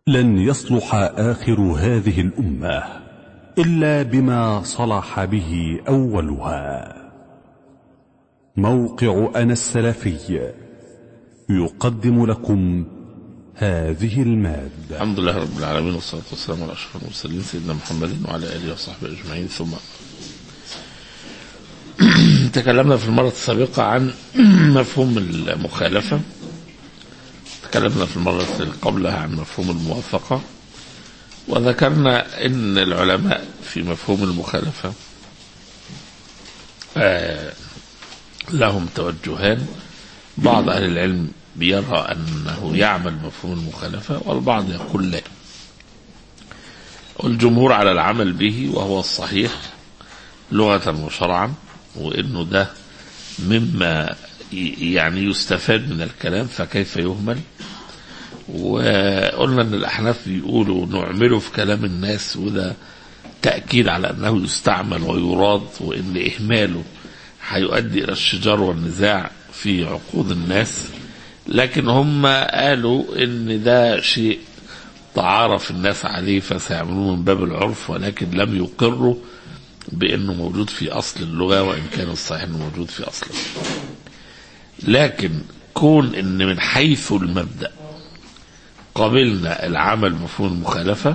لن يصلح آخر هذه الأمة إلا بما صلح به أولها موقع أنا السلفي يقدم لكم هذه المادة الحمد لله رب العالمين والصلاة والسلام على أشرف المرسلين سيدنا محمد وعلى آله وصحبه أجمعين ثم تكلمنا في المرة السابقة عن مفهوم المخالفة تكلمنا في المرة اللي قبلها عن مفهوم الموافقة وذكرنا أن العلماء في مفهوم المخالفة آه لهم توجهان بعض أهل العلم بيرى أنه يعمل مفهوم المخالفة والبعض يقول لا والجمهور على العمل به وهو الصحيح لغة وشرعا وأنه ده مما يعني يستفاد من الكلام فكيف يهمل وقلنا ان الاحناف بيقولوا نعمله في كلام الناس وده تاكيد على انه يستعمل ويراد وان اهماله هيؤدي الى الشجار والنزاع في عقود الناس لكن هم قالوا ان ده شيء تعارف الناس عليه فسيعملوه من باب العرف ولكن لم يقروا بانه موجود في اصل اللغه وان كان الصحيح انه موجود في اصله لكن كون ان من حيث المبدا قبلنا العمل مفهوم المخالفه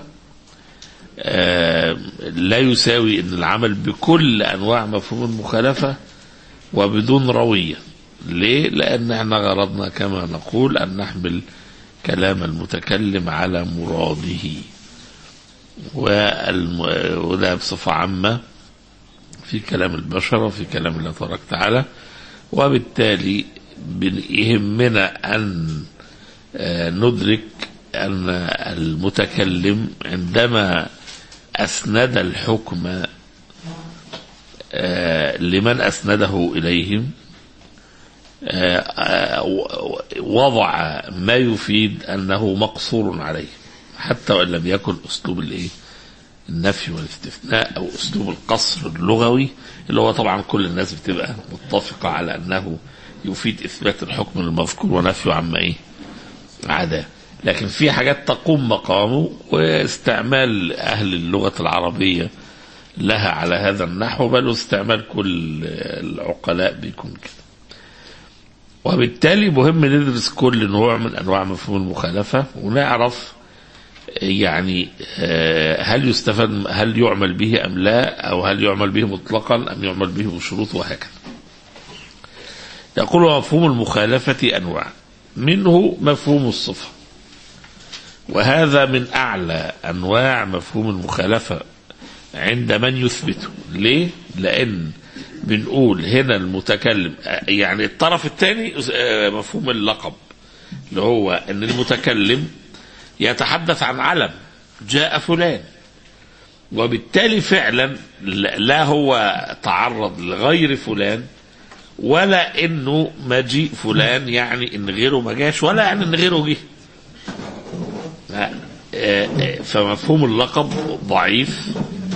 آه لا يساوي ان العمل بكل انواع مفهوم المخالفه وبدون رويه ليه لان احنا غرضنا كما نقول ان نحمل كلام المتكلم على مراده والم... وده بصفه عامه في كلام البشر وفي كلام الله تبارك وتعالى وبالتالي يهمنا ان ندرك ان المتكلم عندما اسند الحكم لمن اسنده اليهم وضع ما يفيد انه مقصور عليه حتى وان لم يكن اسلوب الايه النفي والاستثناء او اسلوب القصر اللغوي اللي هو طبعا كل الناس بتبقى متفقه على انه يفيد اثبات الحكم المذكور ونفيه عما ايه عداه لكن في حاجات تقوم مقامه واستعمال اهل اللغه العربيه لها على هذا النحو بل استعمال كل العقلاء بيكون كده وبالتالي مهم ندرس كل نوع من انواع مفهوم المخالفه ونعرف يعني هل يستفاد هل يعمل به ام لا او هل يعمل به مطلقا ام يعمل به بشروط وهكذا. يقول مفهوم المخالفه انواع منه مفهوم الصفه وهذا من اعلى انواع مفهوم المخالفه عند من يثبته ليه؟ لان بنقول هنا المتكلم يعني الطرف الثاني مفهوم اللقب اللي هو ان المتكلم يتحدث عن علم جاء فلان وبالتالي فعلا لا هو تعرض لغير فلان ولا انه مجيء فلان يعني ان غيره ما جاش ولا يعني ان غيره جه فمفهوم اللقب ضعيف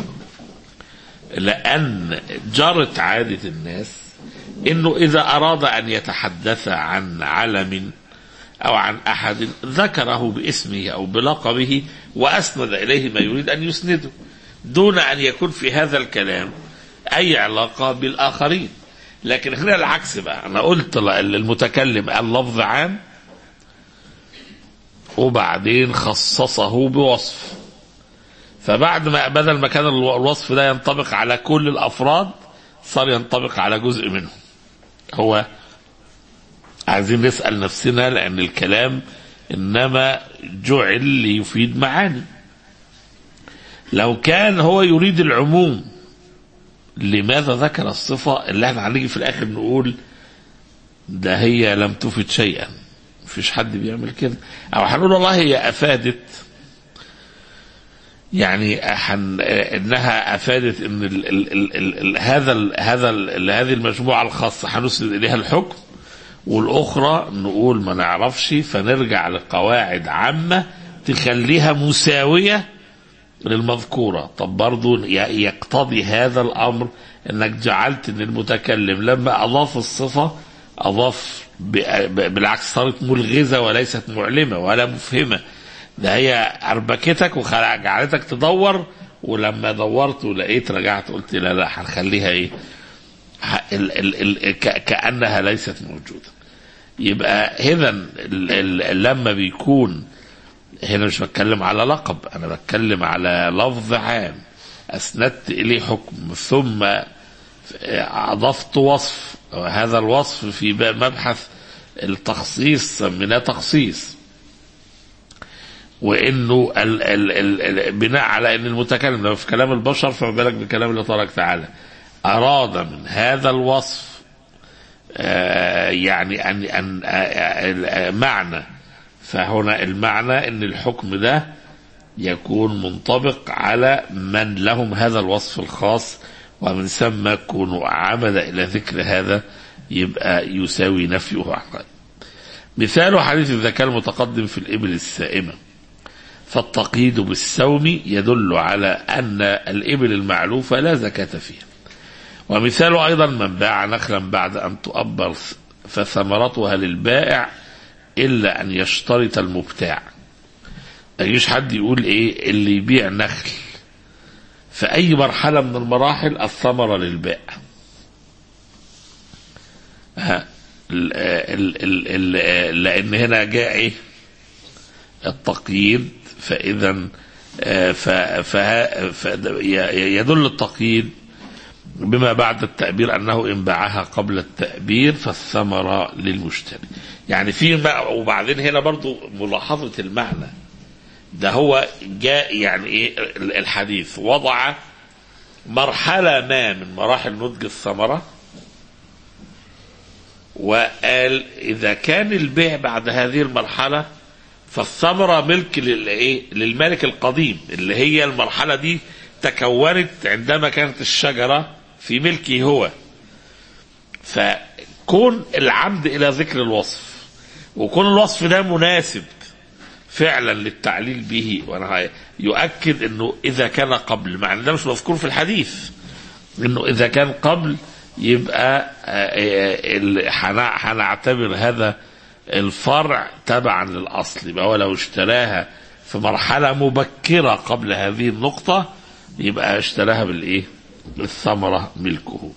لان جرت عاده الناس انه اذا اراد ان يتحدث عن علم أو عن أحد ذكره باسمه أو بلقبه وأسند إليه ما يريد أن يسنده دون أن يكون في هذا الكلام أي علاقة بالآخرين لكن هنا العكس بقى أنا قلت للمتكلم اللفظ عام وبعدين خصصه بوصف فبعد ما بدل ما كان الوصف ده ينطبق على كل الأفراد صار ينطبق على جزء منهم هو عايزين نسأل نفسنا لأن الكلام إنما جعل ليفيد معاني لو كان هو يريد العموم لماذا ذكر الصفة اللي احنا هنيجي في الآخر نقول ده هي لم تفد شيئا مفيش حد بيعمل كده أو هنقول والله هي أفادت يعني حن انها افادت ان ال ال ال ال ال هذا ال هذا ال هذه المجموعه الخاصه هنسند اليها الحكم والاخرى نقول ما نعرفش فنرجع لقواعد عامه تخليها مساويه للمذكوره طب برضو يقتضي هذا الامر انك جعلت ان المتكلم لما اضاف الصفه اضاف بالعكس صارت ملغزه وليست معلمه ولا مفهمه ده هي اربكتك وجعلتك تدور ولما دورت ولقيت رجعت قلت لا لا هنخليها ايه ه- ال ال ال ك- كانها ليست موجوده يبقى هنا ال- ال- لما بيكون هنا مش بتكلم على لقب انا بتكلم على لفظ عام اسندت اليه حكم ثم اضفت وصف هذا الوصف في باب مبحث التخصيص سميناه تخصيص وانه ال ال ال ال بناء على ان المتكلم لو في كلام البشر فما بالك بكلام الله تبارك وتعالى اراد من هذا الوصف آه، يعني ان ان آه، آه، معنى فهنا المعنى ان الحكم ده يكون منطبق على من لهم هذا الوصف الخاص ومن ثم كونوا عمد الى ذكر هذا يبقى يساوي نفيه عن غيره. مثال حديث الزكاة المتقدم في الإبل السائمة فالتقييد بالسوم يدل على أن الإبل المعلوفة لا زكاة فيها ومثال أيضا من باع نخلا بعد أن تؤبر فثمرتها للبائع إلا أن يشترط المبتاع ما يجيش حد يقول إيه اللي يبيع نخل في أي مرحلة من المراحل الثمرة للبائع ها ال ال ال ال لأن هنا جاء إيه التقييد فإذا آه، ف- فها- ف- يدل التقييد بما بعد التأبير أنه إن باعها قبل التأبير فالثمرة للمشتري يعني في ما- وبعدين هنا برضو ملاحظة المعنى ده هو جاء يعني إيه الحديث وضع مرحلة ما من مراحل نضج الثمرة وقال إذا كان البيع بعد هذه المرحلة فالثمرة ملك للإيه؟ للمالك القديم اللي هي المرحلة دي تكونت عندما كانت الشجرة في ملكه هو فكون العمد إلى ذكر الوصف وكون الوصف ده مناسب فعلا للتعليل به وانا يؤكد انه اذا كان قبل مع ان ده مش مذكور في الحديث انه اذا كان قبل يبقى آه، آه، ال- هنع- هنعتبر هذا الفرع تبعا للاصل يبقى هو لو اشتراها في مرحله مبكره قبل هذه النقطه يبقى اشتراها بالايه؟ الثمره ملكه.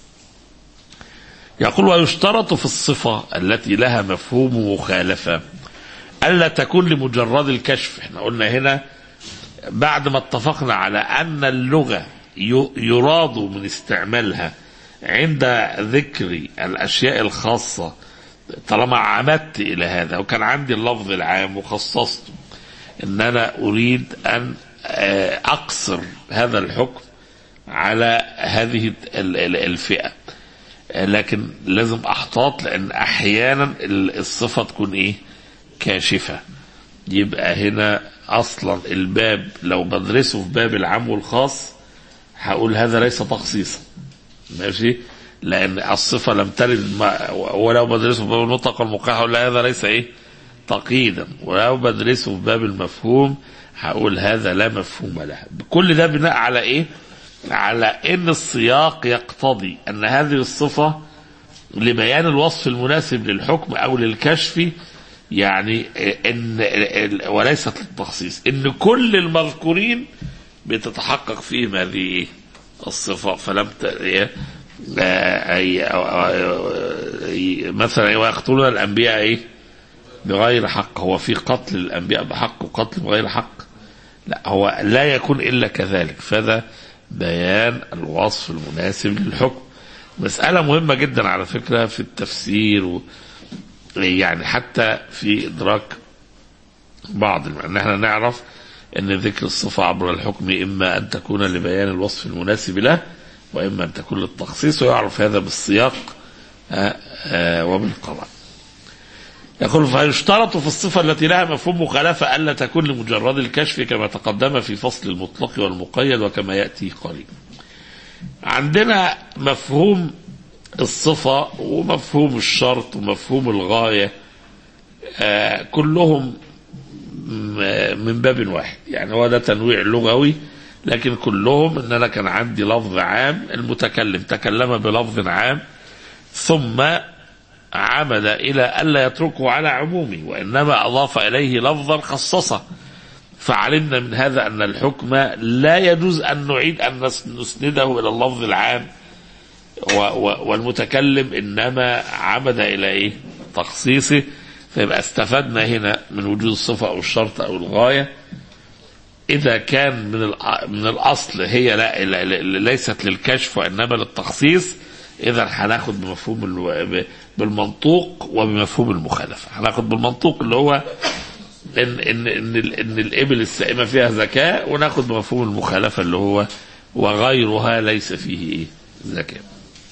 يقول ويشترط في الصفه التي لها مفهوم مخالفه الا تكون لمجرد الكشف، احنا قلنا هنا بعد ما اتفقنا على ان اللغه ي- يراد من استعمالها عند ذكر الاشياء الخاصه طالما عمدت الى هذا وكان عندي اللفظ العام وخصصته ان انا اريد ان آه، اقصر هذا الحكم على هذه ال- ال- الفئه آه، لكن لازم احتاط لان احيانا ال- الصفه تكون ايه كاشفه يبقى هنا اصلا الباب لو بدرسه في باب العام والخاص هقول هذا ليس تخصيصا ماشي لان الصفه لم ترد ما ولو بدرسه في باب المطلق والمقاح هقول لا هذا ليس ايه تقييدا ولو بدرسه في باب المفهوم هقول هذا لا مفهوم له كل ده بناء على ايه على ان السياق يقتضي ان هذه الصفه لبيان الوصف المناسب للحكم او للكشف يعني ان وليست للتخصيص ان كل المذكورين بتتحقق فيهم هذه إيه؟ الصفة فلم ت... إيه؟ آه، أي... أي... مثلا ويقتلون الأنبياء إيه؟ بغير حق هو في قتل الأنبياء بحق وقتل بغير حق لا هو لا يكون إلا كذلك فذا بيان الوصف المناسب للحكم مسألة مهمة جدا على فكرة في التفسير و... يعني حتى في إدراك بعض الم- ان احنا نعرف ان ذكر الصفة عبر الحكم اما ان تكون لبيان الوصف المناسب له واما ان تكون للتخصيص ويعرف هذا بالسياق آه، آه، وبالقرار يقول فيشترط في الصفة التي لها مفهوم مخالفة ألا تكون لمجرد الكشف كما تقدم في فصل المطلق والمقيد وكما يأتي قريبا عندنا مفهوم الصفة ومفهوم الشرط ومفهوم الغاية آه، كلهم م- من باب واحد يعني هو ده تنويع لغوي لكن كلهم ان انا كان عندي لفظ عام المتكلم تكلم بلفظ عام ثم عمد الى الا يتركه على عمومه وانما اضاف اليه لفظا خصصه فعلمنا من هذا أن الحكم لا يجوز أن نعيد أن نس- نسنده إلى اللفظ العام و- و- والمتكلم إنما عمد إلى إيه تخصيصه فيبقى استفدنا هنا من وجود الصفة أو الشرط أو الغاية إذا كان من الأ- من الأصل هي لا لا- لا- ليست للكشف وإنما للتخصيص إذا هناخد بمفهوم ال- ب- بالمنطوق وبمفهوم المخالفة هناخد بالمنطوق اللي هو إن إن إن, ال- إن الإبل السائمة فيها زكاة وناخد بمفهوم المخالفة اللي هو وغيرها ليس فيه إيه زكاة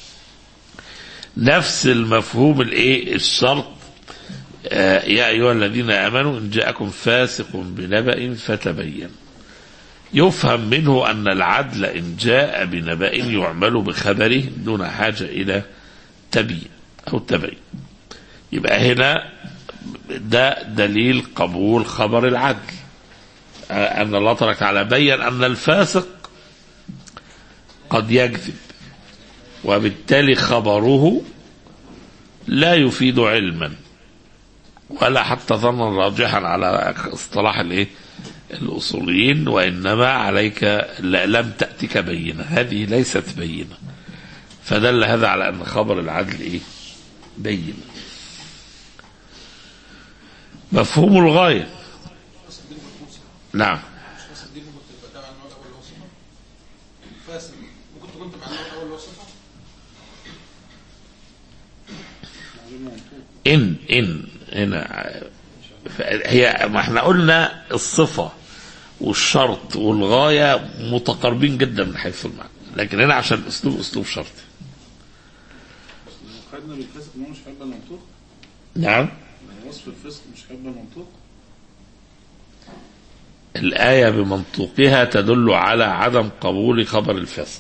نفس المفهوم الإيه الشرط آه، يا أيها الذين آمنوا إن جاءكم فاسق بنبأ فتبين يفهم منه أن العدل إن جاء بنبأ يعمل بخبره دون حاجة إلى تبيين أو تبين يبقى هنا ده دليل قبول خبر العدل آه، أن الله تبارك وتعالى بين أن الفاسق قد يكذب وبالتالي خبره لا يفيد علما ولا حتى ظنا راجحا على اصطلاح الايه الاصوليين وانما عليك لا- لم تاتك بينه هذه ليست بينه فدل هذا على ان خبر العدل ايه بين مفهوم الغايه نعم فاسد ممكن تكون تبع النوع الاول وصفه ان ان هنا هي ما احنا قلنا الصفه والشرط والغايه متقاربين جدا من حيث المعنى لكن هنا عشان الاسلوب اسلوب شرطي خدنا بالفسق ان هو مش هيبقى المنطوق نعم يعني وصف الفسق مش هيبقى المنطوق الآية بمنطوقها تدل على عدم قبول خبر الفاسق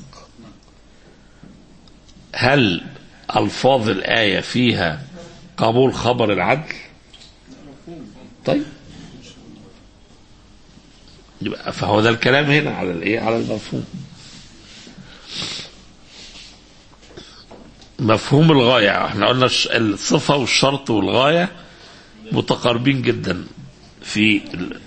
هل ألفاظ الآية فيها قبول خبر العدل طيب يبقى فهو ده الكلام هنا على الايه على المفهوم مفهوم الغاية احنا قلنا الش- الصفة والشرط والغاية متقاربين جدا في ال...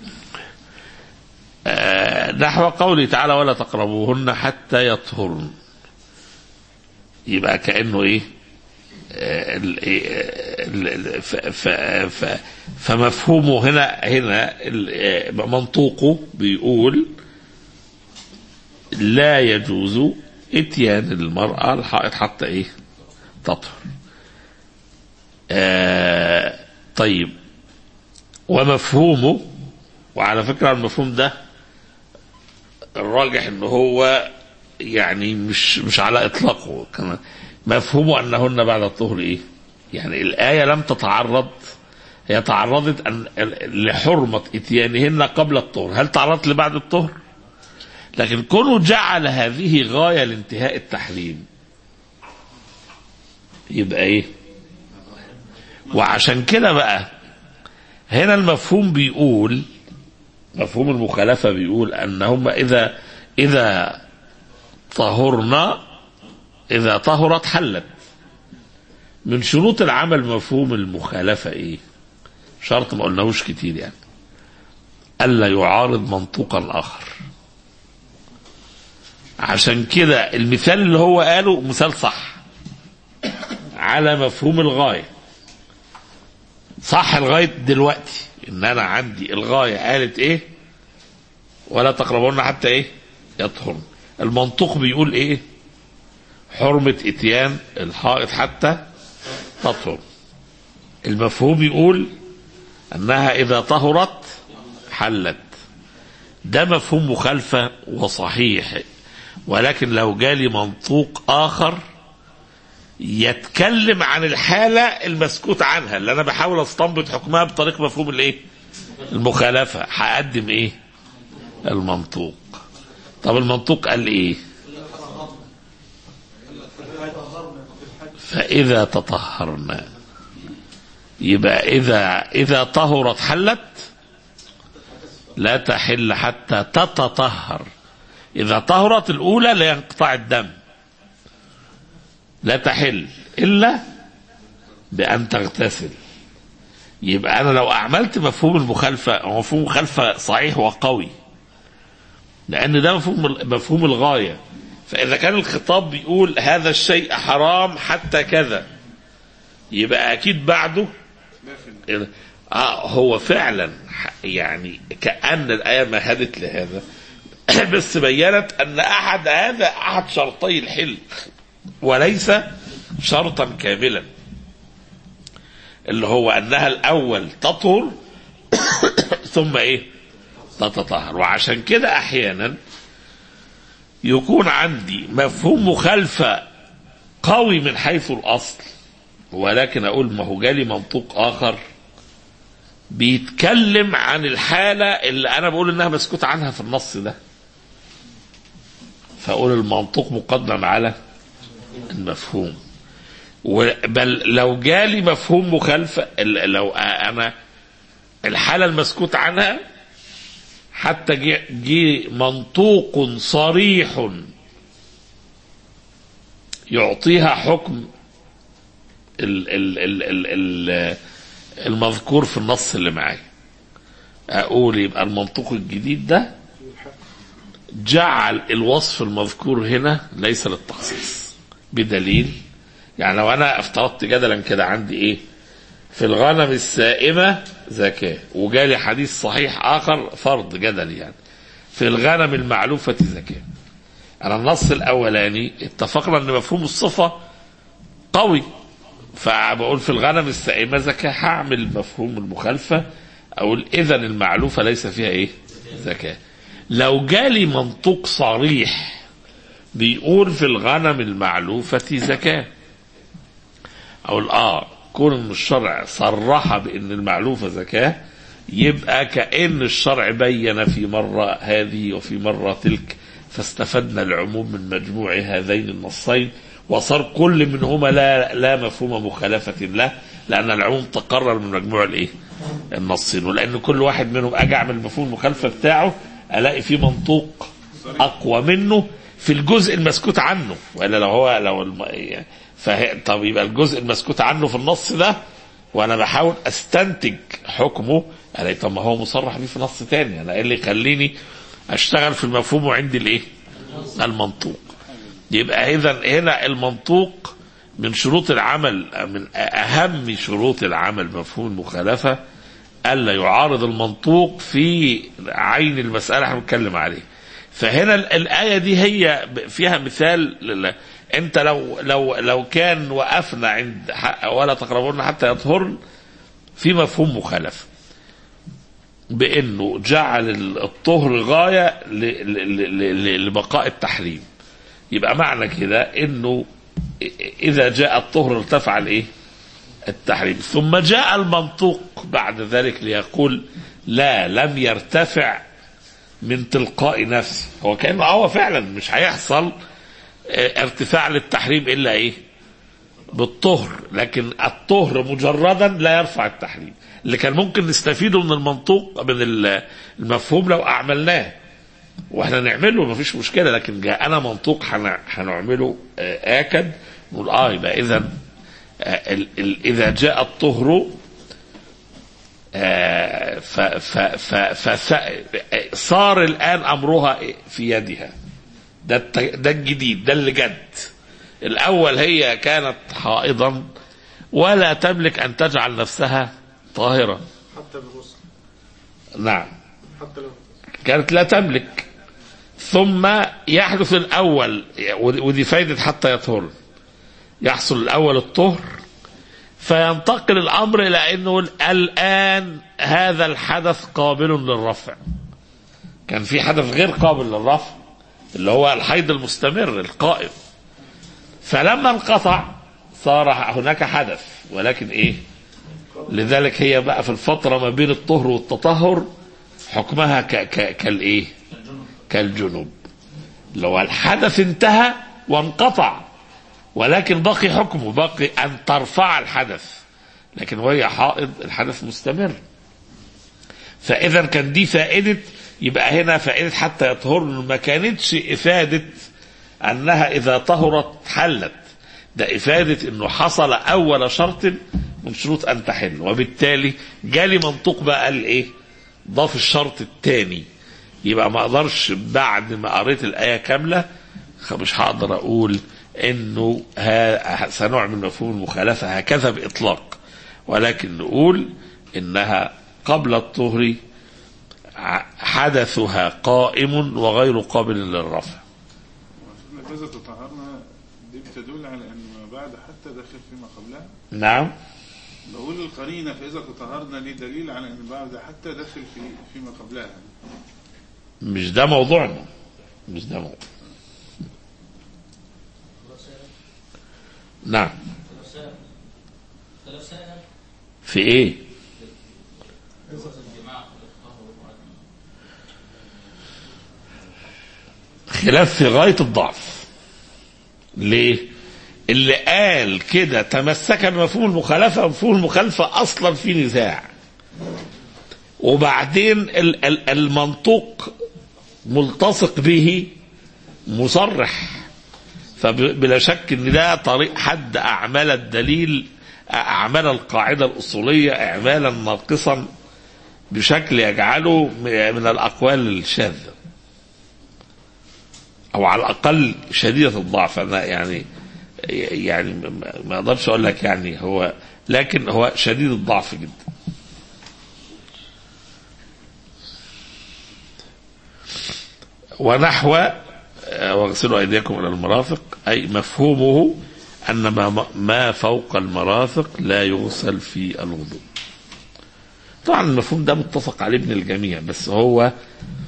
آه، نحو قوله تعالى ولا تقربوهن حتى يطهرن يبقى كأنه ايه آه، ال- آه، ال- ال- ف- ف- ف- فمفهومه هنا هنا ال- آه، منطوقه بيقول لا يجوز اتيان المرأة الحائط حتى ايه تطهر آه طيب ومفهومه وعلى فكرة المفهوم ده الراجح ان هو يعني مش مش على اطلاقه كمان مفهومه انهن بعد الطهر ايه يعني الايه لم تتعرض هي تعرضت أن لحرمه اتيانهن قبل الطهر هل تعرضت لبعد الطهر لكن كونه جعل هذه غايه لانتهاء التحريم يبقى ايه وعشان كده بقى هنا المفهوم بيقول مفهوم المخالفة بيقول أنهم إذا إذا طهرنا إذا طهرت حلت من شروط العمل مفهوم المخالفة إيه شرط ما قلناهوش كتير يعني ألا يعارض منطوقا آخر عشان كده المثال اللي هو قاله مثال صح على مفهوم الغاية صح لغاية دلوقتي ان انا عندي الغاية قالت ايه ولا تقربون حتى ايه يطهرن المنطوق بيقول ايه حرمة اتيان الحائط حتى تطهر المفهوم يقول انها اذا طهرت حلت ده مفهوم مخالفة وصحيح ولكن لو جالي منطوق اخر يتكلم عن الحالة المسكوت عنها اللي انا بحاول استنبط حكمها بطريق مفهوم الايه المخالفة هقدم ايه المنطوق طب المنطوق قال ايه فاذا تطهرنا يبقى اذا اذا طهرت حلت لا تحل حتى تتطهر اذا طهرت الاولى لا ينقطع الدم لا تحل إلا بأن تغتسل يبقى انا لو اعملت مفهوم المخالفه هو مفهوم مخالفه صحيح وقوي لان ده مفهوم مفهوم الغايه فاذا كان الخطاب بيقول هذا الشيء حرام حتى كذا يبقى اكيد بعده آه هو فعلا ح- يعني كأن الآية مهدت لهذا بس بينت أن أحد هذا أحد شرطي الحل وليس شرطا كاملا اللي هو أنها الأول تطهر ثم إيه تتطهر وعشان كده أحيانا يكون عندي مفهوم مخالفة قوي من حيث الأصل ولكن أقول ما هو جالي منطوق آخر بيتكلم عن الحالة اللي أنا بقول إنها مسكوت عنها في النص ده فأقول المنطوق مقدم على المفهوم و- بل لو جالي مفهوم مخالفة ال- لو أنا الحالة المسكوت عنها حتى جه جه منطوق صريح يعطيها حكم ال ال ال ال ال المذكور في النص اللي معايا اقول يبقى المنطوق الجديد ده جعل الوصف المذكور هنا ليس للتخصيص بدليل يعني لو انا افترضت جدلا كده عندي ايه في الغنم السائمة زكاة وجالي حديث صحيح آخر فرض جدلي يعني في الغنم المعلوفة زكاة على النص الأولاني اتفقنا أن مفهوم الصفة قوي فبقول في الغنم السائمة زكاة هعمل مفهوم المخالفة أقول إذا المعلوفة ليس فيها إيه زكاة لو جالي منطوق صريح بيقول في الغنم المعلوفة زكاة أقول آه كون ان الشرع صرح بان المعلوفه زكاه يبقى كان الشرع بين في مره هذه وفي مره تلك فاستفدنا العموم من مجموع هذين النصين وصار كل منهما لا لا مفهوم مخالفه له لان العموم تقرر من مجموع الايه؟ النصين ولان كل واحد منهم اجي اعمل مفهوم المخالفه بتاعه الاقي فيه منطوق اقوى منه في الجزء المسكوت عنه والا لو هو لو الم... فه... طب يبقى الجزء المسكوت عنه في النص ده وانا بحاول استنتج حكمه الاقي طب ما هو مصرح بيه في نص تاني انا ايه اللي يخليني اشتغل في المفهوم وعندي الايه؟ المنطوق يبقى اذا هنا المنطوق من شروط العمل من اهم شروط العمل مفهوم المخالفه الا يعارض المنطوق في عين المساله احنا بنتكلم عليه فهنا ال- الايه دي هي ب- فيها مثال لل- انت لو لو لو كان وقفنا عند ح- ولا تقربون حتى يطهرن في مفهوم مخالفه بانه جعل ال- الطهر غايه ل- ل- ل- ل- لبقاء التحريم يبقى معنى كده انه إ- اذا جاء الطهر ارتفع الايه؟ التحريم ثم جاء المنطوق بعد ذلك ليقول لا لم يرتفع من تلقاء نفسه هو كانه هو فعلا مش هيحصل اه، ارتفاع للتحريم الا ايه بالطهر لكن الطهر مجردا لا يرفع التحريم اللي كان ممكن نستفيده من المنطوق من ال- المفهوم لو اعملناه واحنا نعمله مفيش مشكله لكن جاءنا منطوق هن- هنعمله اه، اكد نقول اه يبقى اذا آه، ال- ال- إذا جاء الطهر آه، ف- ف- ف- ف- صار الآن أمرها في يدها ده الت- ده الجديد ده اللي جد الأول هي كانت حائضا ولا تملك أن تجعل نفسها طاهرة حتى بالغسل نعم حتى لو كانت لا تملك ثم يحدث الأول ودي فايدة حتى يطهر يحصل الأول الطهر فينتقل الأمر إلى أنه الآن هذا الحدث قابل للرفع كان في حدث غير قابل للرفع اللي هو الحيض المستمر القائم فلما انقطع صار هناك حدث ولكن ايه لذلك هي بقى في الفترة ما بين الطهر والتطهر حكمها ك ك كالايه كالجنوب لو الحدث انتهى وانقطع ولكن باقي حكمه باقي ان ترفع الحدث لكن وهي حائض الحدث مستمر فاذا كان دي فائده يبقى هنا فائده حتى يطهر ما كانتش افاده انها اذا طهرت حلت ده افاده انه حصل اول شرط من شروط ان تحل وبالتالي جالي منطوق بقى قال ايه ضاف الشرط الثاني يبقى ما اقدرش بعد ما قريت الايه كامله خ- مش هقدر اقول انه ها سنعمل مفهوم المخالفه هكذا باطلاق ولكن نقول انها قبل الطهر ع- حدثها قائم وغير قابل للرفع فإذا تطهرنا دي بتدل على أن ما بعد حتى داخل فيما قبلها نعم بقول القرينة فإذا تطهرنا دي دليل على أن بعد حتى داخل في فيما قبلها مش ده موضوعنا مش ده موضوع نعم في ايه خلاف في غاية الضعف ليه اللي قال كده تمسك بمفهوم المخالفة مفهوم المخالفة أصلا في نزاع وبعدين ال- ال- المنطوق ملتصق به مصرح فبلا شك ان ده طريق حد اعمال الدليل اعمال القاعده الاصوليه اعمالا ناقصا بشكل يجعله من الاقوال الشاذه او على الاقل شديده الضعف انا يعني يعني ما- ما اقدرش اقول لك يعني هو لكن هو شديد الضعف جدا ونحو آه، واغسلوا ايديكم الى المرافق اي مفهومه ان ما, ما فوق المرافق لا يغسل في الوضوء. طبعا المفهوم ده متفق عليه من الجميع بس هو آه،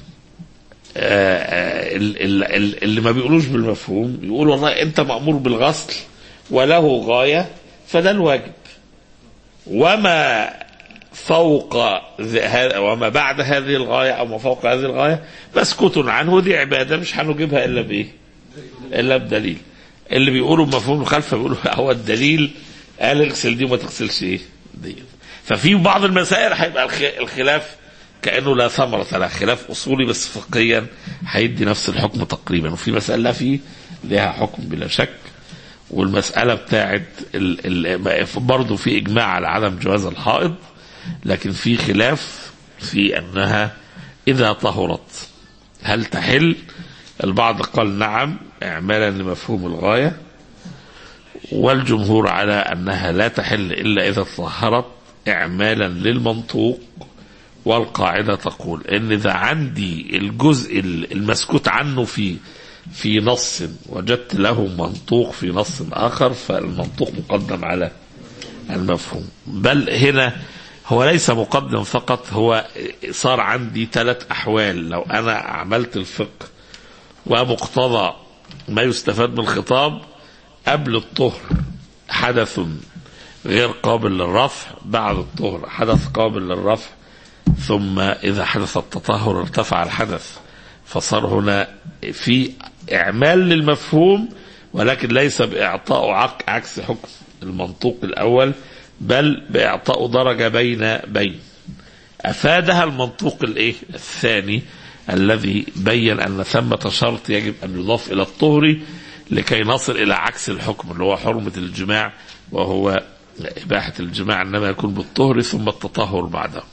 آه، ال- ال- ال- اللي ما بيقولوش بالمفهوم يقول والله انت مامور بالغسل وله غايه فده الواجب. وما فوق ذ- هذا وما بعد هذه الغاية أو ما فوق هذه الغاية مسكوت عنه دي عبادة مش هنجيبها إلا بإيه إلا بدليل اللي بيقولوا مفهوم الخلفة بيقولوا هو الدليل قال اغسل دي وما تغسلش إيه دي ففي بعض المسائل هيبقى الخ- الخلاف كأنه لا ثمرة له خلاف أصولي بس فقهيا هيدي نفس الحكم تقريبا وفي مسألة فيه لها حكم بلا شك والمسألة بتاعت ال ال برضه في إجماع على عدم جواز الحائض لكن في خلاف في أنها إذا طهرت هل تحل البعض قال نعم إعمالا لمفهوم الغاية والجمهور على أنها لا تحل إلا إذا طهرت إعمالا للمنطوق والقاعدة تقول إن إذا عندي الجزء المسكوت عنه في في نص وجدت له منطوق في نص آخر فالمنطوق مقدم على المفهوم بل هنا هو ليس مقدم فقط هو صار عندي ثلاث أحوال لو أنا عملت الفقه ومقتضى ما يستفاد من الخطاب قبل الطهر حدث غير قابل للرفع بعد الطهر حدث قابل للرفع ثم إذا حدث التطهر ارتفع الحدث فصار هنا في إعمال للمفهوم ولكن ليس بإعطاء عك- عكس حكم المنطوق الأول بل بإعطاء درجة بين بين أفادها المنطوق الإيه الثاني الذي بين أن ثمة شرط يجب أن يضاف إلى الطهر لكي نصل إلى عكس الحكم اللي هو حرمة الجماع وهو إباحة الجماع إنما يكون بالطهر ثم التطهر بعده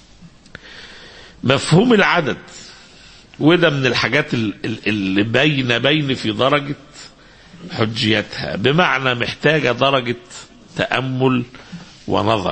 مفهوم العدد وده من الحاجات ال- ال- اللي بين بين في درجة حجيتها بمعنى محتاجة درجة تأمل ونظر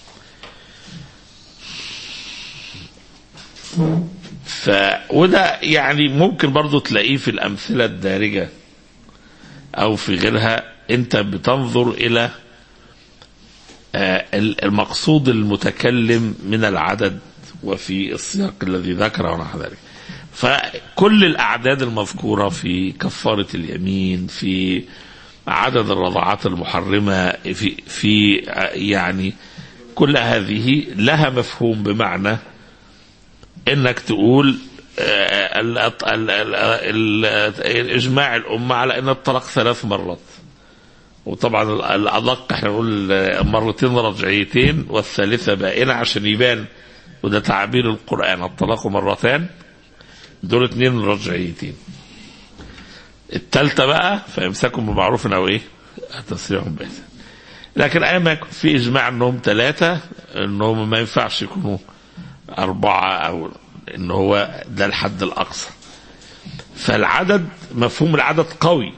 ف وده يعني ممكن برضو تلاقيه في الأمثلة الدارجة أو في غيرها أنت بتنظر إلى آه، المقصود المتكلم من العدد وفي السياق الذي ذكره ونحو ذلك فكل الأعداد المذكورة في كفارة اليمين في عدد الرضعات المحرمة في, في آه، يعني كل هذه لها مفهوم بمعنى انك تقول آه، ال- ال- ال- ال- اجماع الامه على ان الطلاق ثلاث مرات وطبعا الادق احنا نقول آه، مرتين رجعيتين والثالثه بائنه عشان يبان وده تعبير القران الطلاق مرتان دول اتنين رجعيتين الثالثه بقى فامساكم بمعروف او ايه تسريح بإحسان لكن ايام ما يكون في اجماع انهم ثلاثه انهم ما ينفعش يكونوا اربعه او ان هو ده الحد الاقصى فالعدد مفهوم العدد قوي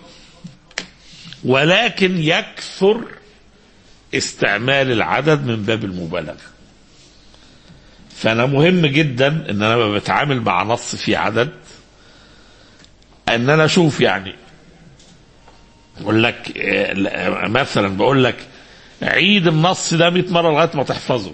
ولكن يكثر استعمال العدد من باب المبالغه فانا مهم جدا ان انا لما بتعامل مع نص فيه عدد ان انا اشوف يعني اقول لك آه، مثلا بقول لك عيد النص ده 100 مره لغايه ما تحفظه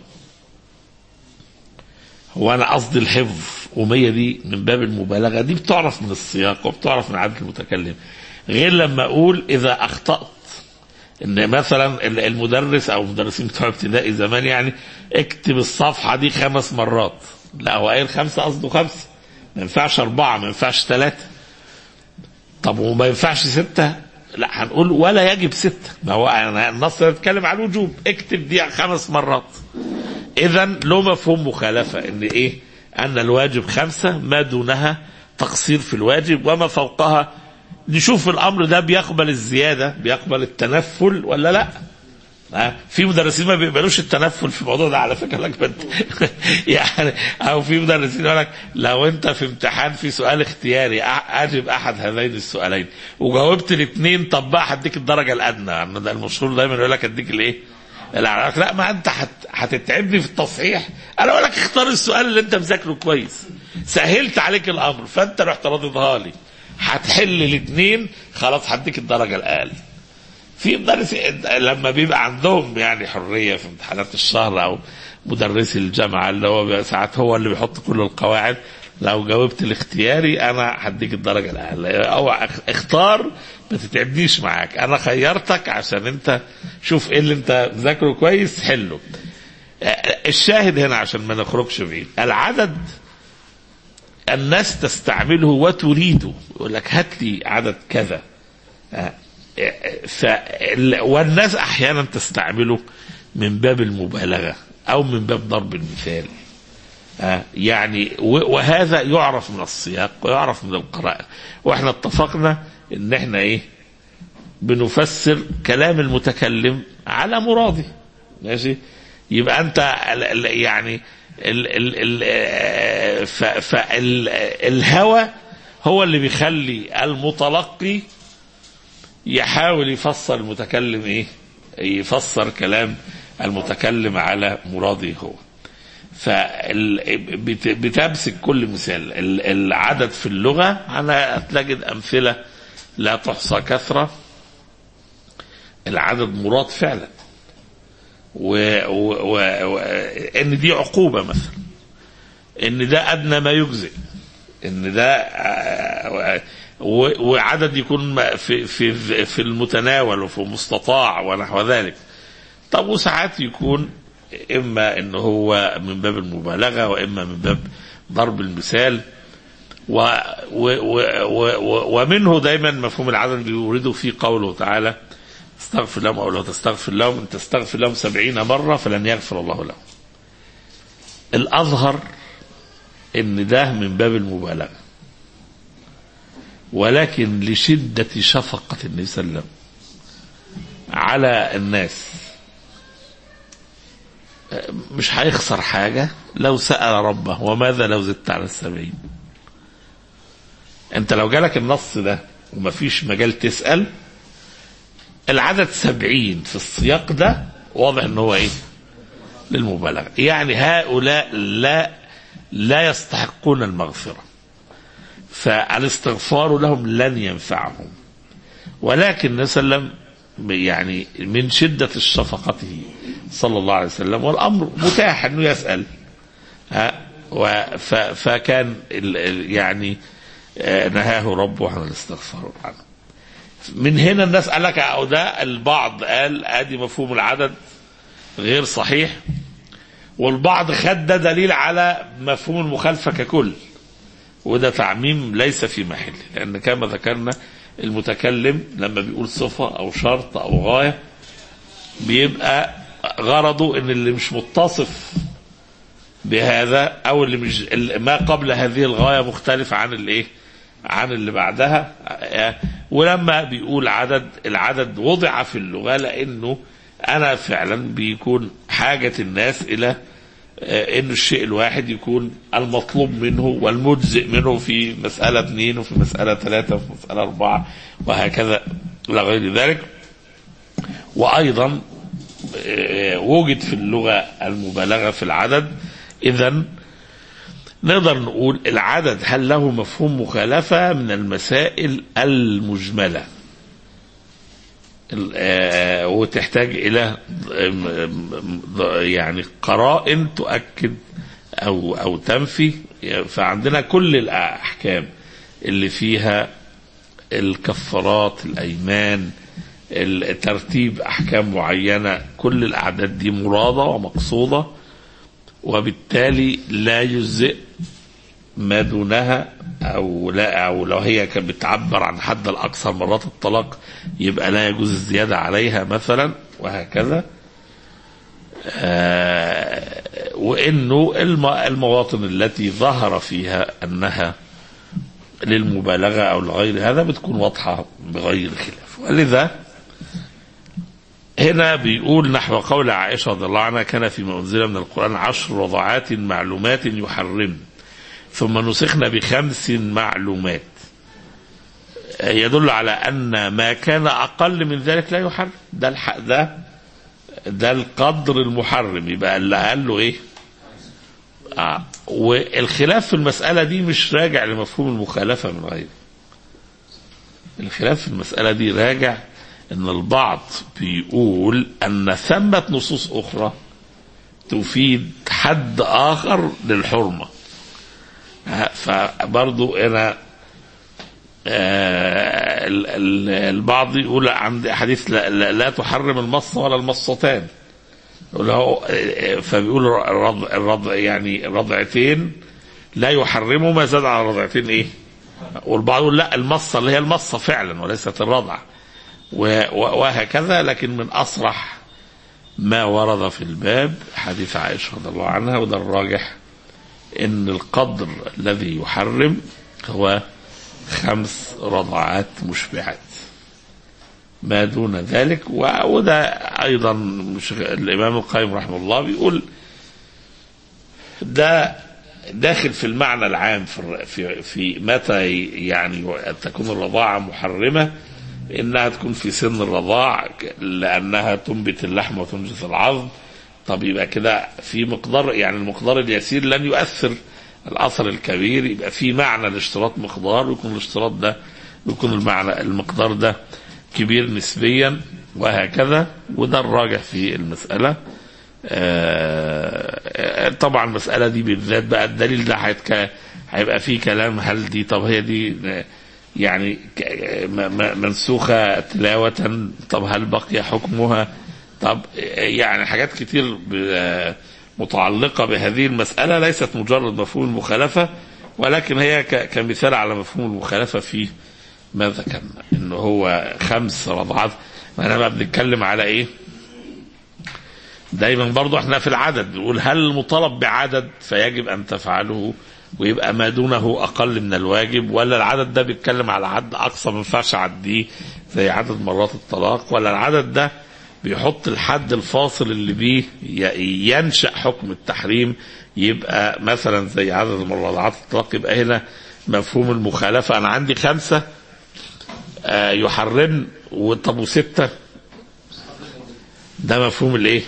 هو انا قصدي الحفظ و100 دي من باب المبالغه دي بتعرف من السياق وبتعرف من عاده المتكلم غير لما اقول اذا اخطات ان مثلا ال- المدرس او المدرسين بتوع ابتدائي زمان يعني اكتب الصفحه دي خمس مرات لا هو قايل خمسه قصده خمسه ما ينفعش اربعه ما ينفعش ثلاثه طب وما ينفعش ستة لا هنقول ولا يجب ستة ما هو أنا النص يتكلم عن الوجوب اكتب دي خمس مرات اذا له مفهوم مخالفة ان ايه ان الواجب خمسة ما دونها تقصير في الواجب وما فوقها نشوف الامر ده بيقبل الزيادة بيقبل التنفل ولا لا ها؟ في مدرسين ما بيقبلوش التنفل في الموضوع ده على فكره لك بنت يعني او في مدرسين يقول لك لو انت في امتحان في سؤال اختياري أ- اجب احد هذين السؤالين وجاوبت الاثنين طب بقى هديك الدرجه الادنى يعني ده المشهور دايما يقول لك اديك الايه؟ الأعلى. لا ما انت هت- هتتعبني في التصحيح انا اقول لك اختار السؤال اللي انت مذاكره كويس سهلت عليك الامر فانت رحت راضيها لي هتحل الاثنين خلاص هديك الدرجه الاقل في مدرس لما بيبقى عندهم يعني حريه في امتحانات الشهر او مدرسي الجامعه اللي هو بيبقى ساعات هو اللي بيحط كل القواعد لو جاوبت الاختياري انا هديك الدرجه الاقل او اخ- اختار ما تتعبنيش معاك انا خيرتك عشان انت شوف ايه اللي انت مذاكره كويس حله الشاهد هنا عشان ما نخرجش بعيد العدد الناس تستعمله وتريده يقول لك هات لي عدد كذا ف والناس احيانا تستعمله من باب المبالغه او من باب ضرب المثال آه، يعني و- وهذا يعرف من السياق ويعرف من القراءة واحنا اتفقنا ان احنا ايه بنفسر كلام المتكلم على مراده ماشي يبقى انت ال- ال- يعني ال ال ال آه، ف- فال- الهوى هو اللي بيخلي المتلقي يحاول يفسر المتكلم ايه يفسر كلام المتكلم على مراده هو فبتمسك كل مثال ال- العدد في اللغة أنا تجد أمثلة لا تحصى كثرة العدد مراد فعلا و... و... و... و... ان دي عقوبة مثلا ان ده ادنى ما يجزئ ان ده آه، و- وعدد يكون م- في في في المتناول وفي المستطاع ونحو ذلك طب وساعات يكون اما ان هو من باب المبالغه واما من باب ضرب المثال و و و و و ومنه دايما مفهوم العدد بيورده في قوله تعالى استغفر لهم او لو تستغفر لهم ان تستغفر لهم سبعين مره فلن يغفر الله لهم. الاظهر ان ده من باب المبالغه. ولكن لشده شفقه النبي صلى الله عليه وسلم على الناس مش هيخسر حاجة لو سأل ربه وماذا لو زدت على السبعين انت لو جالك النص ده ومفيش مجال تسأل العدد سبعين في السياق ده واضح ان هو ايه للمبالغة يعني هؤلاء لا لا يستحقون المغفرة فالاستغفار لهم لن ينفعهم ولكن النبي صلى الله عليه وسلم يعني من شدة شفقته صلى الله عليه وسلم والأمر متاح أنه يسأل ها و- ف- فكان ال- ال- يعني آه، نهاه ربه عن الاستغفار عنه من هنا الناس قال لك أو ده البعض قال ادي مفهوم العدد غير صحيح والبعض خد ده دليل على مفهوم المخالفة ككل وده تعميم ليس في محله لأن كما ذكرنا المتكلم لما بيقول صفة أو شرط أو غاية بيبقى غرضه ان اللي مش متصف بهذا او اللي مش اللي ما قبل هذه الغايه مختلف عن الايه عن اللي بعدها ولما بيقول عدد العدد وضع في اللغه لانه انا فعلا بيكون حاجه الناس الى آه، ان الشيء الواحد يكون المطلوب منه والمجزئ منه في مساله اثنين وفي مساله ثلاثه وفي مساله اربعه وهكذا الى غير ذلك وايضا آه، وجد في اللغه المبالغه في العدد اذا نقدر نقول العدد هل له مفهوم مخالفه من المسائل المجمله ال- آه، وتحتاج الى م- م- يعني قرائن تؤكد او او تنفي فعندنا كل الاحكام اللي فيها الكفارات الايمان ال- ترتيب احكام معينه كل الاعداد دي مراده ومقصوده وبالتالي لا يجزئ ما دونها او لا او لو هي كانت بتعبر عن حد الاقصى مرات الطلاق يبقى لا يجوز الزياده عليها مثلا وهكذا آه وانه الم- المواطن التي ظهر فيها انها للمبالغه او لغير هذا بتكون واضحه بغير خلاف ولذا هنا بيقول نحو قول عائشه رضي الله عنها كان فيما انزل من القران عشر وضعات معلومات يحرمن ثم نسخنا بخمس معلومات يدل على ان ما كان اقل من ذلك لا يحرم ده الح... ده ده القدر المحرم يبقى اللي قال له ايه آه. والخلاف في المسألة دي مش راجع لمفهوم المخالفة من غيره الخلاف في المسألة دي راجع ان البعض بيقول ان ثمة نصوص اخرى تفيد حد اخر للحرمه فبرضو انا آه، ال- ال- البعض يقول عند حديث لا, لا, لا تحرم المص ولا المصتان يقول هو آه، فبيقول الرضع, الرضع يعني رضعتين لا يحرموا ما زاد على رضعتين ايه والبعض يقول لا المصة اللي هي المصة فعلا وليست الرضعة و- و- وهكذا لكن من أصرح ما ورد في الباب حديث عائشة رضي الله عنها وده الراجح ان القدر الذي يحرم هو خمس رضعات مشبعات ما دون ذلك و- وده ايضا مش الامام القيم رحمه الله بيقول ده داخل في المعنى العام في الر- في في متى يعني تكون الرضاعه محرمه انها تكون في سن الرضاع ك- لانها تنبت اللحم وتنجز العظم طب يبقى كده في مقدار يعني المقدار اليسير لن يؤثر الاثر الكبير يبقى في معنى لاشتراط مقدار ويكون الاشتراط ده يكون المعنى المقدار ده كبير نسبيا وهكذا وده الراجح في المساله آه، طبعا المسألة دي بالذات بقى الدليل ده هيتك- هيبقى فيه كلام هل دي طب هي دي آه، يعني ك- م- م- منسوخة تلاوة طب هل بقي حكمها طب آه، يعني حاجات كتير ب- آه، متعلقة بهذه المسألة ليست مجرد مفهوم المخالفة ولكن هي ك- كمثال على مفهوم المخالفة في ما ذكرنا انه هو خمس رضعات انا بقى بنتكلم على ايه دايما برضو احنا في العدد بنقول هل المطالب بعدد فيجب ان تفعله ويبقى ما دونه اقل من الواجب ولا العدد ده بيتكلم على عد اقصى ما ينفعش اعديه زي عدد مرات الطلاق ولا العدد ده بيحط الحد الفاصل اللي بيه ي- ينشا حكم التحريم يبقى مثلا زي عدد مرات الطلاق يبقى هنا مفهوم المخالفه انا عندي خمسه آه، يحرم وطب وسته ده مفهوم الايه؟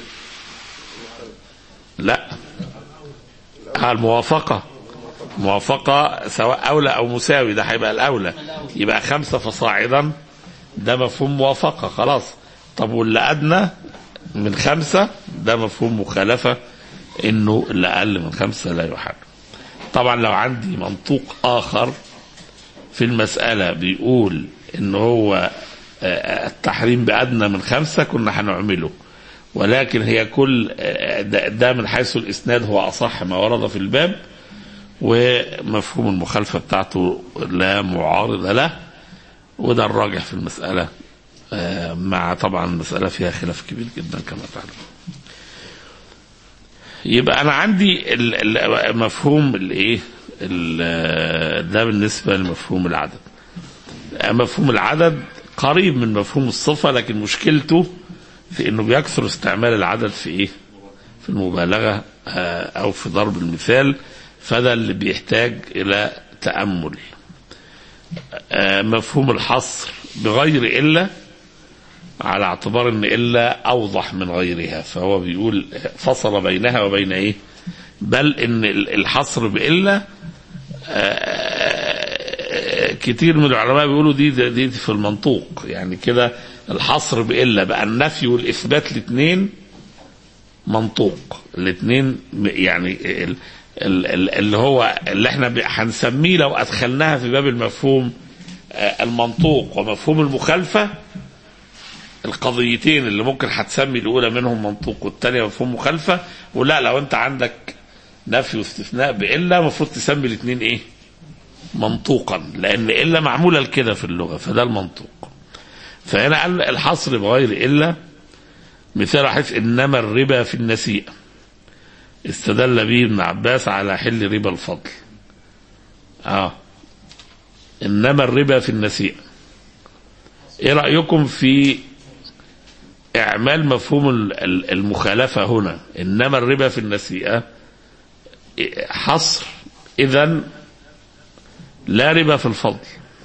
لا آه، الموافقة موافقة سواء أولى أو مساوي ده هيبقى الأولى يبقى خمسة فصاعدا ده مفهوم موافقة خلاص طب واللي أدنى من خمسة ده مفهوم مخالفة إنه اللي أقل من خمسة لا يحرم طبعا لو عندي منطوق آخر في المسألة بيقول إن هو آه، التحريم بأدنى من خمسة كنا هنعمله ولكن هي كل آه، ده ده من حيث الإسناد هو أصح ما ورد في الباب ومفهوم المخالفة بتاعته لا معارض له وده الراجح في المسألة آه، مع طبعا المسألة فيها خلاف كبير جدا كما تعلم يبقى أنا عندي ال- ال- مفهوم الإيه ال- ده بالنسبة لمفهوم العدد مفهوم العدد قريب من مفهوم الصفة لكن مشكلته في انه بيكثر استعمال العدد في ايه في المبالغة آه، او في ضرب المثال فده اللي بيحتاج الى تأمل آه، مفهوم الحصر بغير إلا على اعتبار ان إلا أوضح من غيرها فهو بيقول فصل بينها وبين إيه بل ان الحصر بإلا آه، كتير من العلماء بيقولوا دي دي, دي في المنطوق يعني كده الحصر بإلا بقى النفي والإثبات الاثنين منطوق الاثنين يعني ال- ال- ال- اللي هو اللي احنا ب- هنسميه لو ادخلناها في باب المفهوم آه، المنطوق ومفهوم المخالفه القضيتين اللي ممكن هتسمي الاولى منهم منطوق والثانيه مفهوم مخالفه ولا لو انت عندك نفي واستثناء بالا المفروض تسمي الاثنين ايه؟ منطوقا لان الا معموله لكده في اللغه فده المنطوق فهنا قال الحصر بغير الا مثال حيث انما الربا في النسيئه استدل به ابن عباس على حل ربا الفضل اه انما الربا في النسيئه ايه رايكم في اعمال مفهوم ال- ال- المخالفه هنا انما الربا في النسيئه حصر اذا لا ربا في الفضل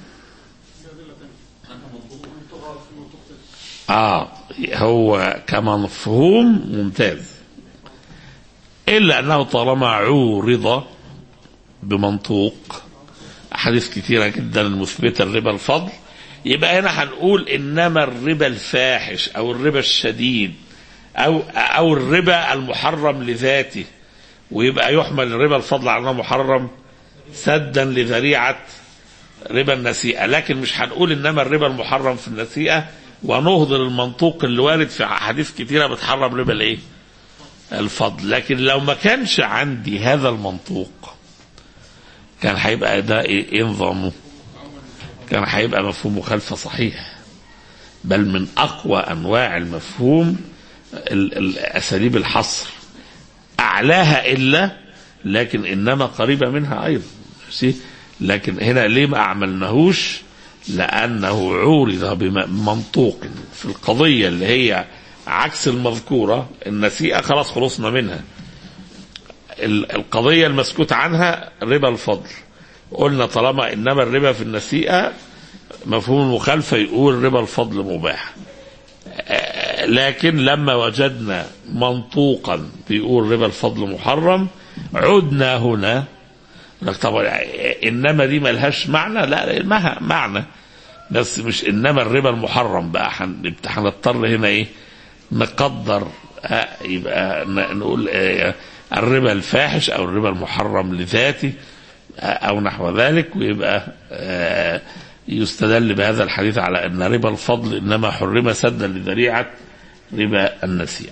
اه هو كمفهوم ممتاز الا انه طالما عورض بمنطوق احاديث كثيره جدا المثبته الربا الفضل يبقى هنا هنقول انما الربا الفاحش او الربا الشديد او او الربا المحرم لذاته ويبقى يحمل الربا الفضل على انه محرم سدا لذريعه ربا النسيئه لكن مش هنقول انما الربا المحرم في النسيئه ونهضر المنطوق اللي وارد في احاديث كثيره بتحرم ربا الايه؟ الفضل لكن لو ما كانش عندي هذا المنطوق كان هيبقى ده ايه إيه نظامه كان هيبقى مفهوم مخالفه صحيح بل من اقوى انواع المفهوم ال- ال- اساليب الحصر اعلاها الا لكن انما قريبه منها ايضا ماشي لكن هنا ليه ما اعملناهوش لانه عورض بمنطوق في القضيه اللي هي عكس المذكوره النسيئه خلاص خلصنا منها ال- القضيه المسكوت عنها ربا الفضل قلنا طالما انما الربا في النسيئه مفهوم المخالفه يقول ربا الفضل مباح آه، لكن لما وجدنا منطوقا بيقول ربا الفضل محرم عدنا هنا لك طبعا انما دي ملهاش معنى لا لها معنى بس مش انما الربا المحرم بقى هن- هنضطر هنا ايه نقدر آه، يبقى ن- نقول آه، الربا الفاحش او الربا المحرم لذاته آه، او نحو ذلك ويبقى آه، يستدل بهذا الحديث على ان ربا الفضل انما حرم سدا لذريعه ربا النسيئه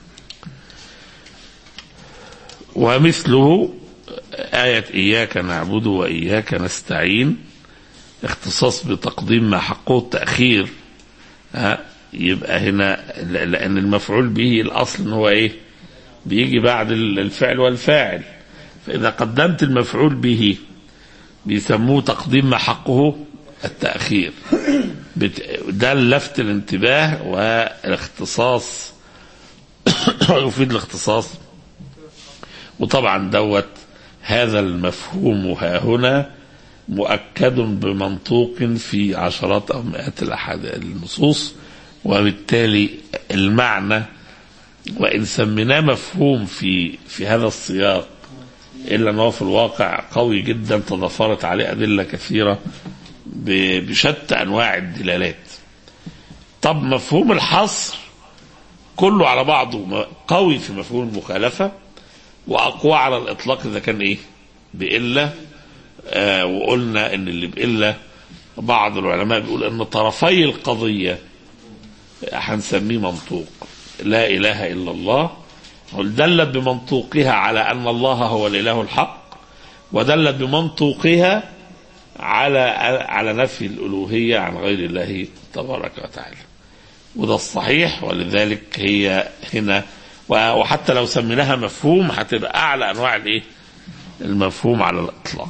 ومثله آية إياك نعبد وإياك نستعين اختصاص بتقديم ما حقه التأخير ها يبقى هنا ل- لأن المفعول به الأصل إن هو إيه بيجي بعد ال- الفعل والفاعل فإذا قدمت المفعول به بيسموه تقديم ما حقه التأخير بت- ده لفت الانتباه والاختصاص يفيد الاختصاص وطبعا دوت هذا المفهوم ها هنا مؤكد بمنطوق في عشرات او مئات الاحاديث النصوص وبالتالي المعنى وان سميناه مفهوم في في هذا السياق الا انه في الواقع قوي جدا تضافرت عليه ادله كثيره ب- بشتى انواع الدلالات. طب مفهوم الحصر كله على بعضه قوي في مفهوم المخالفه واقوى على الاطلاق اذا كان ايه؟ بإلا آه وقلنا ان اللي بإلا بعض العلماء بيقول ان طرفي القضيه هنسميه منطوق لا اله الا الله دلت بمنطوقها على ان الله هو الاله الحق ودلت بمنطوقها على على نفي الالوهيه عن غير الله تبارك وتعالى وده الصحيح ولذلك هي هنا وحتى لو سميناها مفهوم هتبقى اعلى انواع الايه؟ المفهوم على الاطلاق.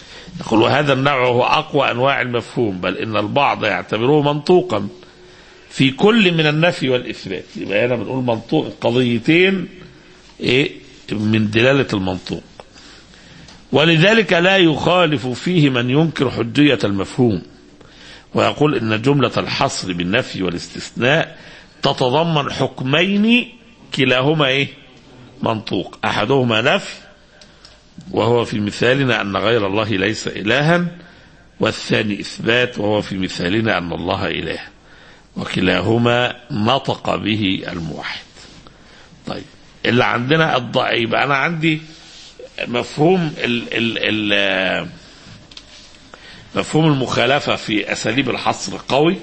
يقول وهذا النوع هو اقوى انواع المفهوم بل ان البعض يعتبره منطوقا في كل من النفي والإثبات يبقى هنا بنقول منطوق قضيتين إيه من دلالة المنطوق ولذلك لا يخالف فيه من ينكر حجية المفهوم ويقول إن جملة الحصر بالنفي والاستثناء تتضمن حكمين كلاهما إيه منطوق أحدهما نفي وهو في مثالنا أن غير الله ليس إلها والثاني إثبات وهو في مثالنا أن الله إله وكلاهما نطق به الموحد طيب اللي عندنا الضعيف يبقى أنا عندي مفهوم ال ال ال مفهوم المخالفة في أساليب الحصر قوي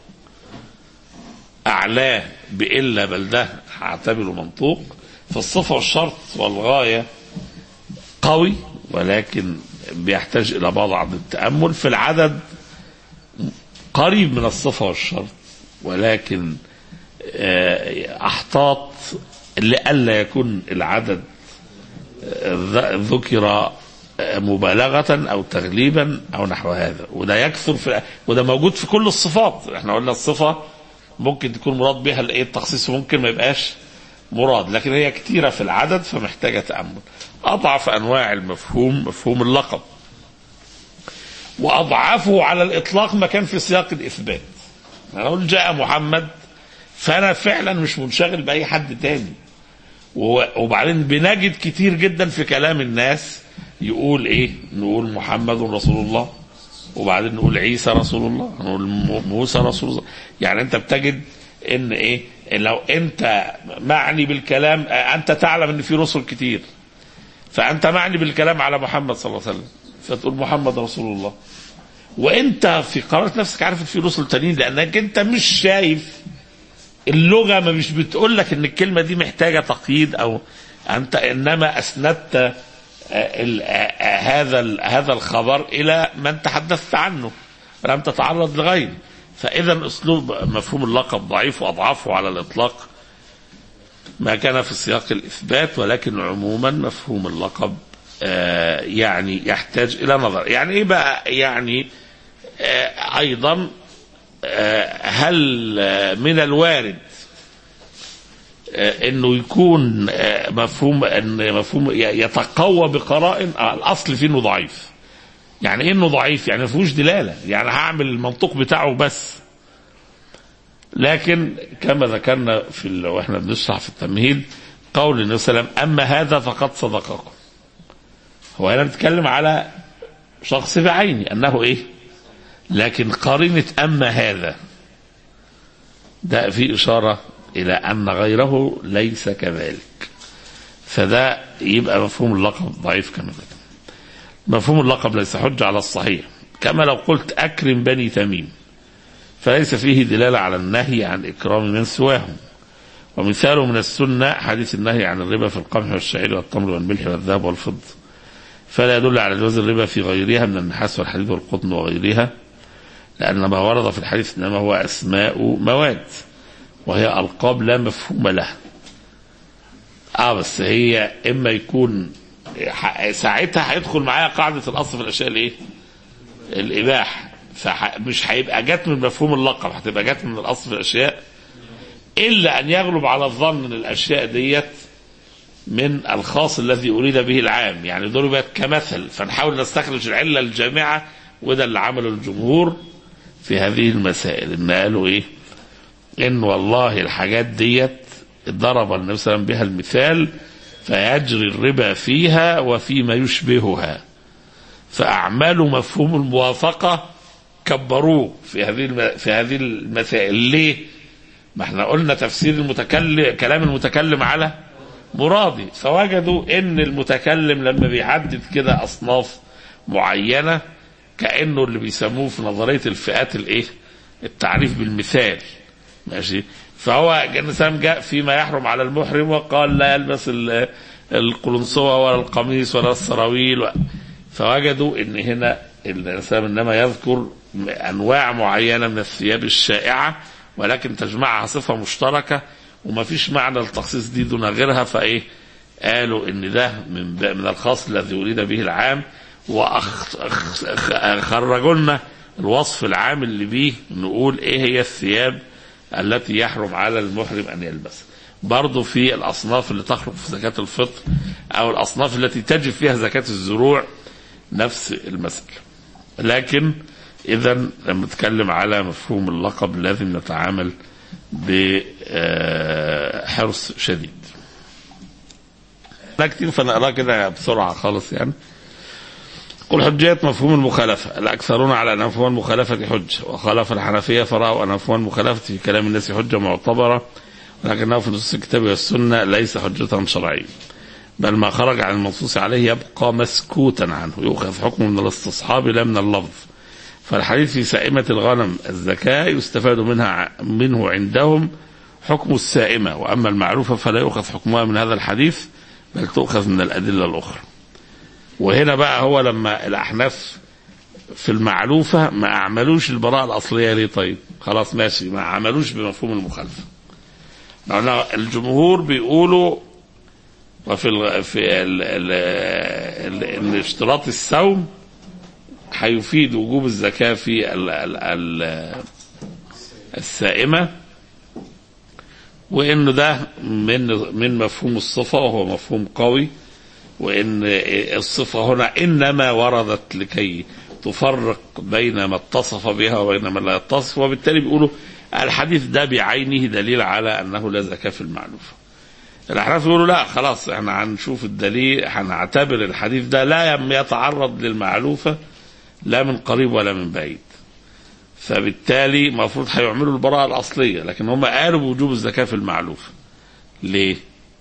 أعلاه بإلا بل ده هعتبره منطوق فالصفة والشرط والغاية قوي ولكن بيحتاج إلى بعض التأمل في العدد قريب من الصفة والشرط ولكن آه، أحتاط لئلا يكون العدد آه، ذكر آه، مبالغة أو تغليبا أو نحو هذا وده يكثر في وده موجود في كل الصفات احنا قلنا الصفة ممكن تكون مراد بها الايه التخصيص وممكن ما يبقاش مراد لكن هي كتيرة في العدد فمحتاجة تأمل أضعف أنواع المفهوم مفهوم اللقب وأضعفه على الإطلاق ما كان في سياق الإثبات أنا أقول جاء محمد فأنا فعلا مش منشغل بأي حد تاني و- وبعدين بنجد كتير جدا في كلام الناس يقول إيه نقول محمد رسول الله وبعدين نقول عيسى رسول الله نقول م- موسى رسول الله يعني أنت بتجد إن إيه لو أنت معني بالكلام آه، أنت تعلم إن في رسل كتير فأنت معني بالكلام على محمد صلى الله عليه وسلم فتقول محمد رسول الله وانت في قرارة نفسك عارف ان في رسل تانيين لانك انت مش شايف اللغة ما مش بتقول لك ان الكلمة دي محتاجة تقييد او انت انما اسندت آه، ال- آه، آه، هذا ال- هذا الخبر الى من تحدثت عنه فلم تتعرض لغيره فاذا اسلوب مفهوم اللقب ضعيف واضعفه على الاطلاق ما كان في سياق الإثبات ولكن عموما مفهوم اللقب آه، يعني يحتاج إلى نظر يعني إيه بقى يعني آه، أيضا آه، هل آه، من الوارد آه، انه يكون آه، مفهوم ان مفهوم ي- يتقوى بقرائن آه، الاصل فيه انه ضعيف يعني ايه انه ضعيف يعني ما فيهوش دلاله يعني هعمل المنطوق بتاعه بس لكن كما ذكرنا في ال... واحنا بنشرح في التمهيد قول النبي صلى الله عليه وسلم اما هذا فقد صدقكم هو هنا بنتكلم على شخص بعيني انه ايه لكن قرينه اما هذا ده في اشاره الى ان غيره ليس كذلك فده يبقى مفهوم اللقب ضعيف كما ذكر مفهوم اللقب ليس حجه على الصحيح كما لو قلت اكرم بني تميم فليس فيه دلالة على النهي عن إكرام من سواهم ومثاله من السنة حديث النهي عن الربا في القمح والشعير والتمر والملح والذهب والفضة فلا يدل على جواز الربا في غيرها من النحاس والحديد والقطن وغيرها لأن ما ورد في الحديث إنما هو أسماء مواد وهي ألقاب لا مفهوم لها اه بس هي اما يكون ح- ساعتها هيدخل معايا قاعده الاصل في الاشياء الايه؟ الاباحه فمش هيبقى جت من مفهوم اللقب هتبقى جت من الاصل في الاشياء الا ان يغلب على الظن ان الاشياء ديت من الخاص الذي اريد به العام يعني ضربت كمثل فنحاول نستخرج العله الجامعه وده اللي عمله الجمهور في هذه المسائل ان قالوا ايه ان والله الحاجات ديت ضرب النبي صلى الله عليه وسلم بها المثال فيجري الربا فيها وفيما يشبهها فأعمال مفهوم الموافقة كبروه في هذه الم... في هذه المسائل ليه؟ ما احنا قلنا تفسير المتكلم كلام المتكلم على مرادي فوجدوا ان المتكلم لما بيعدد كده اصناف معينه كانه اللي بيسموه في نظريه الفئات الايه؟ التعريف بالمثال ماشي فهو الانسان جاء فيما يحرم على المحرم وقال لا يلبس ال- القلنسوه ولا القميص ولا السراويل و... فوجدوا ان هنا الانسان انما يذكر انواع معينه من الثياب الشائعه ولكن تجمعها صفه مشتركه وما فيش معنى التخصيص دي دون غيرها فايه قالوا ان ده من ب- من الخاص الذي اريد به العام وخرجوا لنا الوصف العام اللي بيه نقول ايه هي الثياب التي يحرم على المحرم أن يلبسها برضه في الأصناف اللي تخرج في زكاة الفطر أو الأصناف التي تجب فيها زكاة الزروع نفس المسألة لكن إذا لما نتكلم على مفهوم اللقب لازم نتعامل بحرص شديد نكتب فنقراه كده بسرعة خالص يعني قل حجية مفهوم المخالفة الأكثرون على أن مفهوم المخالفة حجة وخالف الحنفية فرأوا أن مفهوم المخالفة في كلام الناس حجة معتبرة ولكنه في نصوص الكتاب والسنة ليس حجة شرعية بل ما خرج عن المنصوص عليه يبقى مسكوتا عنه يؤخذ حكمه من الاستصحاب لا من اللفظ فالحديث في سائمة الغنم الزكاة يستفاد منها منه عندهم حكم السائمة وأما المعروفة فلا يؤخذ حكمها من هذا الحديث بل تؤخذ من الأدلة الأخرى وهنا بقى هو لما الأحناف في المعلوفة ما أعملوش البراءة الأصلية ليه طيب خلاص ماشي ما عملوش بمفهوم المخالفة لأن الجمهور بيقولوا وفي ال في ال ال ال ان اشتراط الصوم هيفيد وجوب الزكاة في ال ال ال السائمة وانه ده من من مفهوم الصفة وهو مفهوم قوي وان الصفة هنا انما وردت لكي تفرق بين ما اتصف بها وبين ما لا يتصف وبالتالي بيقولوا الحديث ده بعينه دليل على انه لا زكاة في المعلوفة الاحناف يقولوا لا خلاص احنا هنشوف الدليل هنعتبر الحديث ده لا يتعرض للمعلوفة لا من قريب ولا من بعيد فبالتالي المفروض هيعملوا البراءة الأصلية لكن هم قالوا بوجوب الزكاة في المعلوفة ليه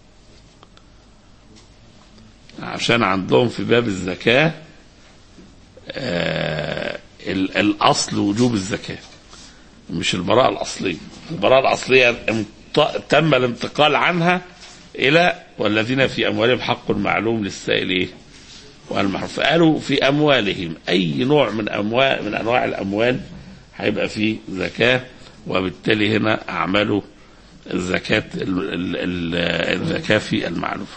عشان عندهم في باب الزكاة آه الأصل وجوب الزكاة مش البراءة الأصلية البراءة الأصلية تم الانتقال عنها إلى والذين في أموالهم حق معلوم للسائل إيه؟ والمحروم فقالوا في أموالهم أي نوع من أموال من أنواع الأموال هيبقى فيه زكاة وبالتالي هنا أعملوا الزكاة الزكاة في المعلوفة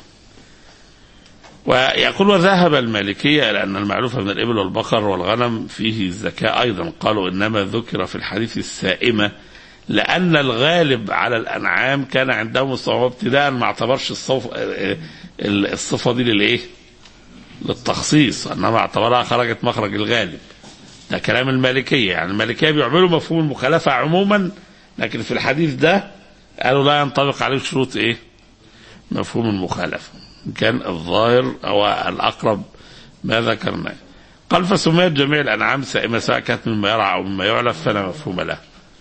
ويقول وذهب المالكية إلى أن المعلوفة من الإبل والبقر والغنم فيه الزكاة أيضا قالوا إنما ذكر في الحديث السائمة لأن الغالب على الأنعام كان عندهم الصواب ابتداء ما اعتبرش الصوف الصفة دي للإيه؟ للتخصيص إنما اعتبرها خرجت مخرج الغالب ده كلام المالكية يعني المالكية بيعملوا مفهوم المخالفة عموما لكن في الحديث ده قالوا لا ينطبق عليه شروط إيه؟ مفهوم المخالفة كان الظاهر أو الأقرب ما ذكرناه قال فسميت جميع الأنعام سائمة سواء كانت مما يرعى أو مما يعلف فلا مفهوم له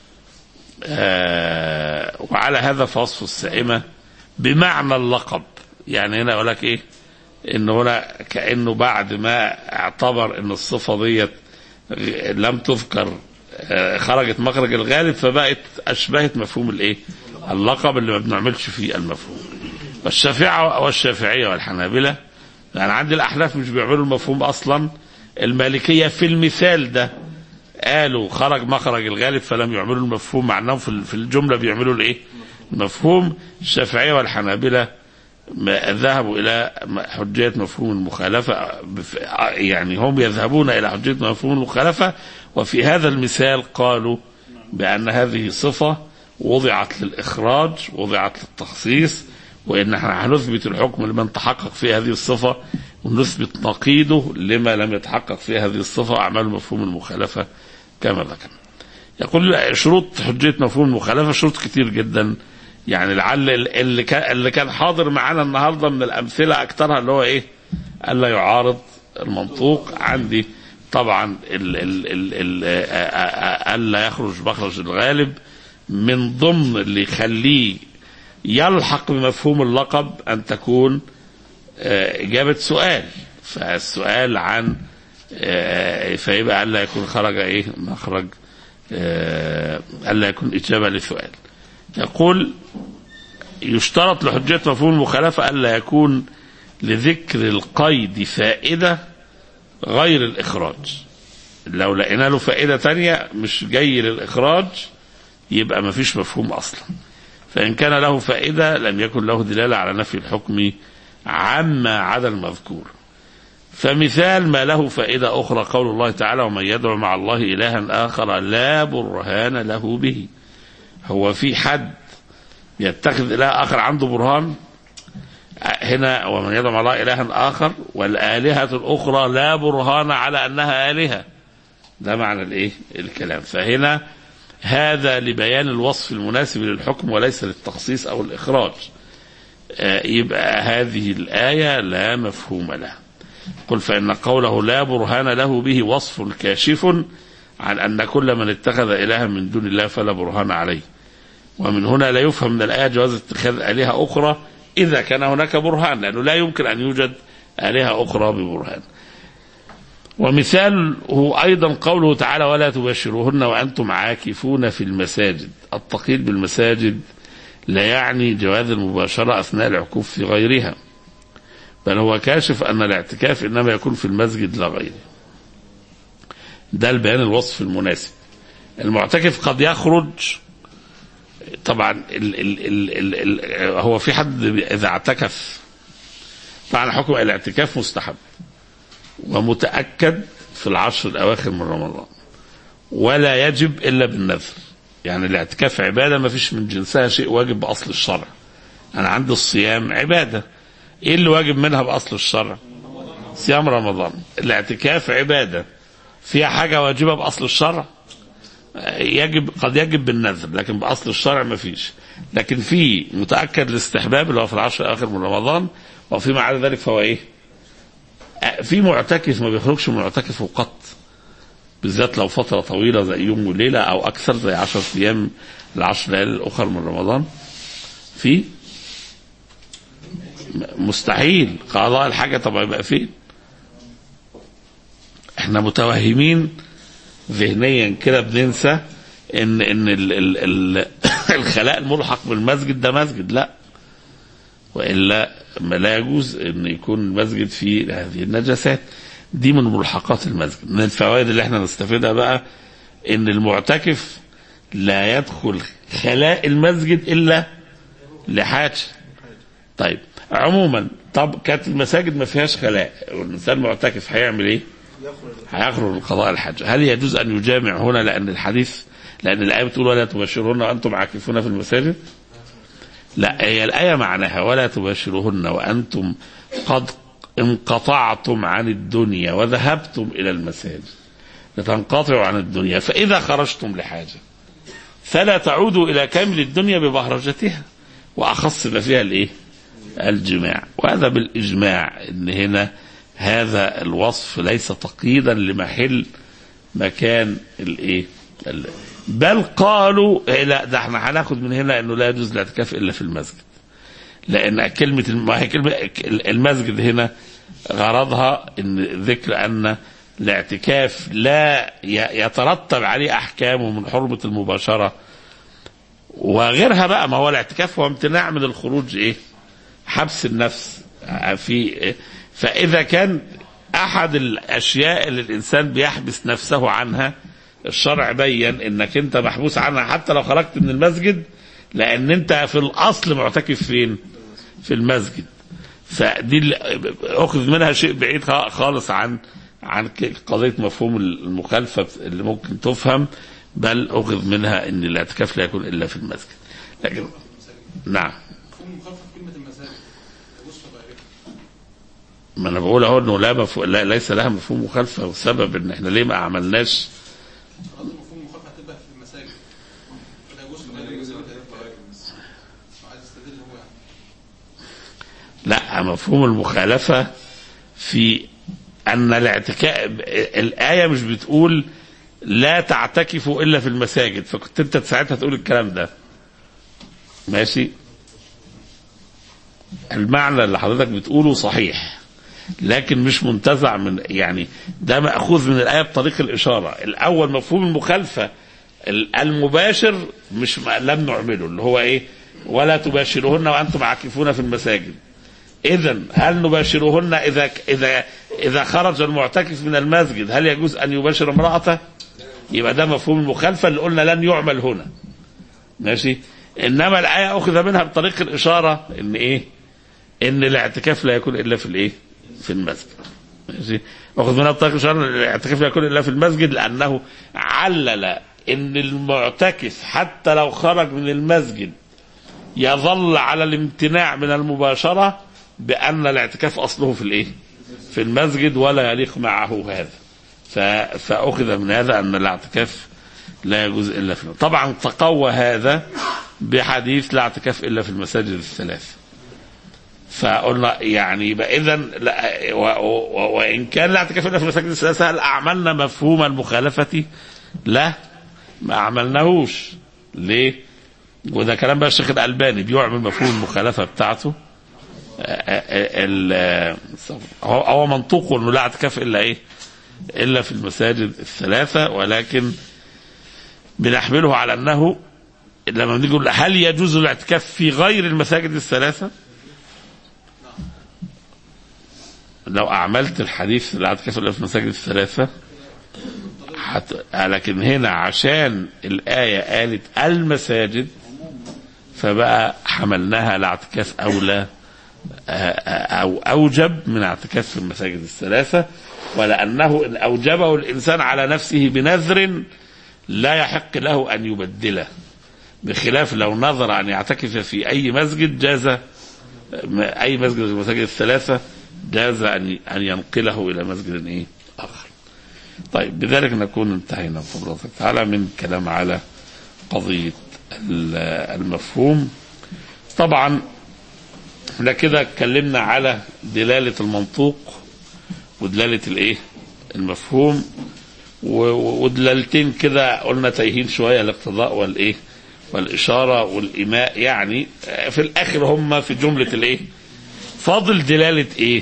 آه وعلى هذا فوصف السائمة بمعنى اللقب يعني هنا يقول لك ايه ان هنا كانه بعد ما اعتبر ان الصفه ديت لم تذكر آه خرجت مخرج الغالب فبقت اشبهت مفهوم الايه اللقب اللي ما بنعملش فيه المفهوم والشافعة والشافعية والحنابلة يعني عندي الأحناف مش بيعملوا المفهوم أصلا المالكية في المثال ده قالوا خرج مخرج الغالب فلم يعملوا المفهوم مع انهم في الجمله بيعملوا الايه؟ المفهوم الشافعيه والحنابله ذهبوا الى حجيه مفهوم المخالفه يعني هم يذهبون الى حجيه مفهوم المخالفه وفي هذا المثال قالوا بان هذه صفه وضعت للاخراج وضعت للتخصيص وان احنا هنثبت الحكم لمن تحقق فيه هذه الصفه ونثبت نقيضه لما لم يتحقق فيه هذه الصفه اعمال مفهوم المخالفه كما ذكرنا. يقول شروط حجيه مفهوم المخالفه شروط كتير جدا يعني لعل اللي كان اللي كان حاضر معانا النهارده من الامثله اكثرها اللي هو ايه؟ الا يعارض المنطوق عندي طبعا ال ال ال ال الا يخرج مخرج الغالب من ضمن اللي يخليه يلحق بمفهوم اللقب ان تكون اجابه سؤال فالسؤال عن فيبقى الا يكون خرج ايه مخرج الا يكون اجابه لسؤال يقول يشترط لحجيه مفهوم المخالفه الا يكون لذكر القيد فائده غير الاخراج لو لقينا له فائده تانية مش جاي للاخراج يبقى ما فيش مفهوم اصلا فإن كان له فائدة لم يكن له دلالة على نفي الحكم عما عدا المذكور فمثال ما له فائدة أخرى قول الله تعالى ومن يدعو مع الله إلها آخر لا برهان له به هو في حد يتخذ اله اخر عنده برهان هنا ومن يدعو مع الله الها اخر والالهه الاخرى لا برهان على انها الهه ده معنى الايه الكلام فهنا هذا لبيان الوصف المناسب للحكم وليس للتخصيص او الاخراج آه، يبقى هذه الايه لا مفهوم لها قل فان قوله لا برهان له به وصف كاشف عن ان كل من اتخذ الها من دون الله فلا برهان عليه ومن هنا لا يفهم من الآية جواز اتخاذ آلهة أخرى إذا كان هناك برهان لأنه لا يمكن أن يوجد آلهة أخرى ببرهان ومثاله أيضا قوله تعالى ولا تبشروهن وأنتم عاكفون في المساجد التقييد بالمساجد لا يعني جواز المباشرة أثناء العكوف في غيرها بل هو كاشف أن الاعتكاف إنما يكون في المسجد لا غيره ده البيان الوصف المناسب المعتكف قد يخرج طبعا ال ال ال ال ال هو في حد اذا اعتكف طبعا حكم الاعتكاف مستحب ومتاكد في العشر الاواخر من رمضان ولا يجب الا بالنذر يعني الاعتكاف عباده ما فيش من جنسها شيء واجب باصل الشرع انا عندي الصيام عباده ايه اللي واجب منها باصل الشرع صيام رمضان الاعتكاف عباده فيها حاجه واجبه باصل الشرع يجب قد يجب بالنذر لكن باصل الشرع ما فيش لكن في متاكد الاستحباب اللي هو في العشر الاخر من رمضان وفيما عدا ذلك فهو ايه؟ آه، في معتكف ما بيخرجش من معتكفه قط بالذات لو فتره طويله زي يوم وليله او اكثر زي 10 ايام العشر ليالي الاخر من رمضان في م- مستحيل قضاء الحاجه طبعا يبقى فين؟ احنا متوهمين ذهنيا كده بننسى ان ان ال ال ال الخلاء الملحق بالمسجد ده مسجد لا والا ما لا يجوز ان يكون المسجد فيه هذه النجاسات دي من ملحقات المسجد من الفوائد اللي احنا نستفيدها بقى ان المعتكف لا يدخل خلاء المسجد الا لحاجه طيب عموما طب كانت المساجد ما فيهاش خلاء والانسان معتكف هيعمل ايه؟ هيخرج من قضاء الحج هل يجوز ان يجامع هنا لان الحديث لان الايه بتقول ولا تباشرهن وانتم عاكفون في المساجد لا هي الايه معناها ولا تباشرهن وانتم قد انقطعتم عن الدنيا وذهبتم الى المساجد لتنقطعوا عن الدنيا فاذا خرجتم لحاجه فلا تعودوا الى كامل الدنيا ببهرجتها واخص ما فيها الايه؟ الجماع وهذا بالاجماع ان هنا هذا الوصف ليس تقييدا لمحل مكان الايه ال- بل قالوا إيه لا ده احنا هناخد من هنا انه لا يجوز الاعتكاف الا في المسجد لان كلمه الم- ما هي كلمه المسجد هنا غرضها ان ذكر ان الاعتكاف لا ي- يترتب عليه احكامه من حرمه المباشره وغيرها بقى ما هو الاعتكاف هو امتناع من الخروج ايه حبس النفس في فاذا كان احد الاشياء اللي الانسان بيحبس نفسه عنها الشرع بين انك انت محبوس عنها حتى لو خرجت من المسجد لان انت في الاصل معتكف فين في المسجد فدي اللي اخذ منها شيء بعيد خ- خالص عن عن ك- قضيه مفهوم المخالفه اللي ممكن تفهم بل اخذ منها ان الاعتكاف لا يكون الا في المسجد لكن نعم مفهوم مخالفه في كلمه المساجد يجوز في غيرها ما انا بقول اهو انه لا, مفهوم لا ليس لها مفهوم مخالفه والسبب ان احنا ليه ما عملناش قصدي مفهوم مخالفه هتبقى في المساجد ولا يجوز في غير المساجد عايز يستدل هو يعني لا مفهوم المخالفه في ان الاعتكاف الايه مش بتقول لا تعتكفوا الا في المساجد فكنت انت ساعتها تقول الكلام ده ماشي المعنى اللي حضرتك بتقوله صحيح لكن مش منتزع من يعني ده ماخوذ من الايه بطريق الاشاره الاول مفهوم المخالفه ال- المباشر مش م- لم نعمله اللي هو ايه ولا تباشرهن وانتم عاكفون في المساجد اذا هل نباشرهن اذا اذا اذا خرج المعتكف من المسجد هل يجوز ان يباشر امراته يبقى ده مفهوم المخالفه اللي قلنا لن يعمل هنا ماشي انما الايه اخذ منها بطريق الاشاره ان ايه ان الاعتكاف لا يكون الا في الايه في المسجد ماشي اخذ منها بطريق الاشاره ان الاعتكاف لا يكون الا في المسجد لانه علل ان المعتكف حتى لو خرج من المسجد يظل على الامتناع من المباشرة بأن الاعتكاف أصله في الإيه؟ في المسجد ولا يليق معه هذا ف- فأخذ من هذا أن الاعتكاف لا يجوز إلا في المسجد. طبعا تقوى هذا بحديث لا اعتكاف إلا في المساجد الثلاث فقلنا يعني يبقى إذا لا- و- و- وإن كان لا اعتكاف إلا في المساجد الثلاثة هل أعملنا مفهوم المخالفة؟ لا ما عملناهوش ليه؟ وده كلام بقى الشيخ الألباني بيعمل مفهوم المخالفة بتاعته ال- هو هو منطوقه انه لا اعتكاف الا ايه؟ الا في المساجد الثلاثه ولكن بنحمله على انه لما بنيجي نقول هل يجوز الاعتكاف في غير المساجد الثلاثه؟ لو اعملت الحديث لا اعتكاف الا في المساجد الثلاثه حت... لكن هنا عشان الايه قالت المساجد فبقى حملناها لاعتكاف اولى أو أوجب من اعتكاف في المساجد الثلاثة ولأنه إن أوجبه الإنسان على نفسه بنذر لا يحق له أن يبدله بخلاف لو نظر أن يعتكف في أي مسجد جاز أي مسجد من المساجد الثلاثة جاز أن أن ينقله إلى مسجد إيه آخر طيب بذلك نكون انتهينا بفضل الله تعالى من كلام على قضية المفهوم طبعا احنا كده اتكلمنا على دلالة المنطوق ودلالة الايه المفهوم و- ودلالتين كده قلنا تايهين شوية الاقتضاء والايه والإشارة والإيماء يعني آه، في الآخر هم في جملة الايه فاضل دلالة ايه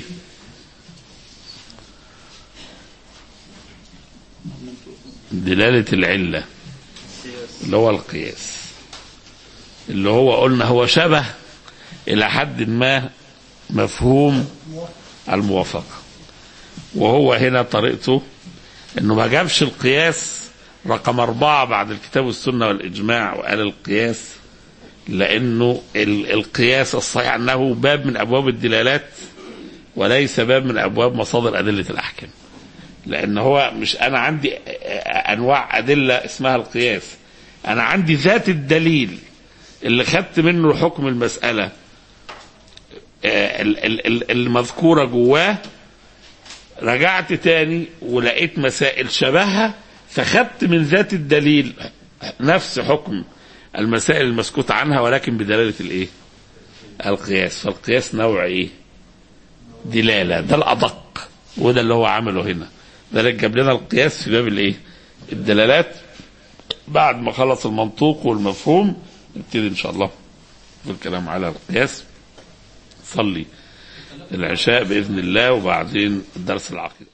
دلالة العلة اللي هو القياس اللي هو قلنا هو شبه إلى حد ما مفهوم الموافقة وهو هنا طريقته انه ما جابش القياس رقم أربعة بعد الكتاب والسنة والإجماع وقال القياس لأنه ال- القياس الصحيح أنه باب من أبواب الدلالات وليس باب من أبواب مصادر أدلة الأحكام لأن هو مش أنا عندي أنواع أدلة اسمها القياس أنا عندي ذات الدليل اللي خدت منه حكم المسألة آه، ال- ال- ال- المذكورة جواه رجعت تاني ولقيت مسائل شبهها فخدت من ذات الدليل نفس حكم المسائل المسكوت عنها ولكن بدلالة الايه القياس فالقياس نوع ايه دلالة ده الأدق وده اللي هو عمله هنا ذلك جاب لنا القياس في باب الايه الدلالات بعد ما خلص المنطوق والمفهوم نبتدي ان شاء الله في الكلام على القياس صلي العشاء بإذن الله وبعدين درس العقيدة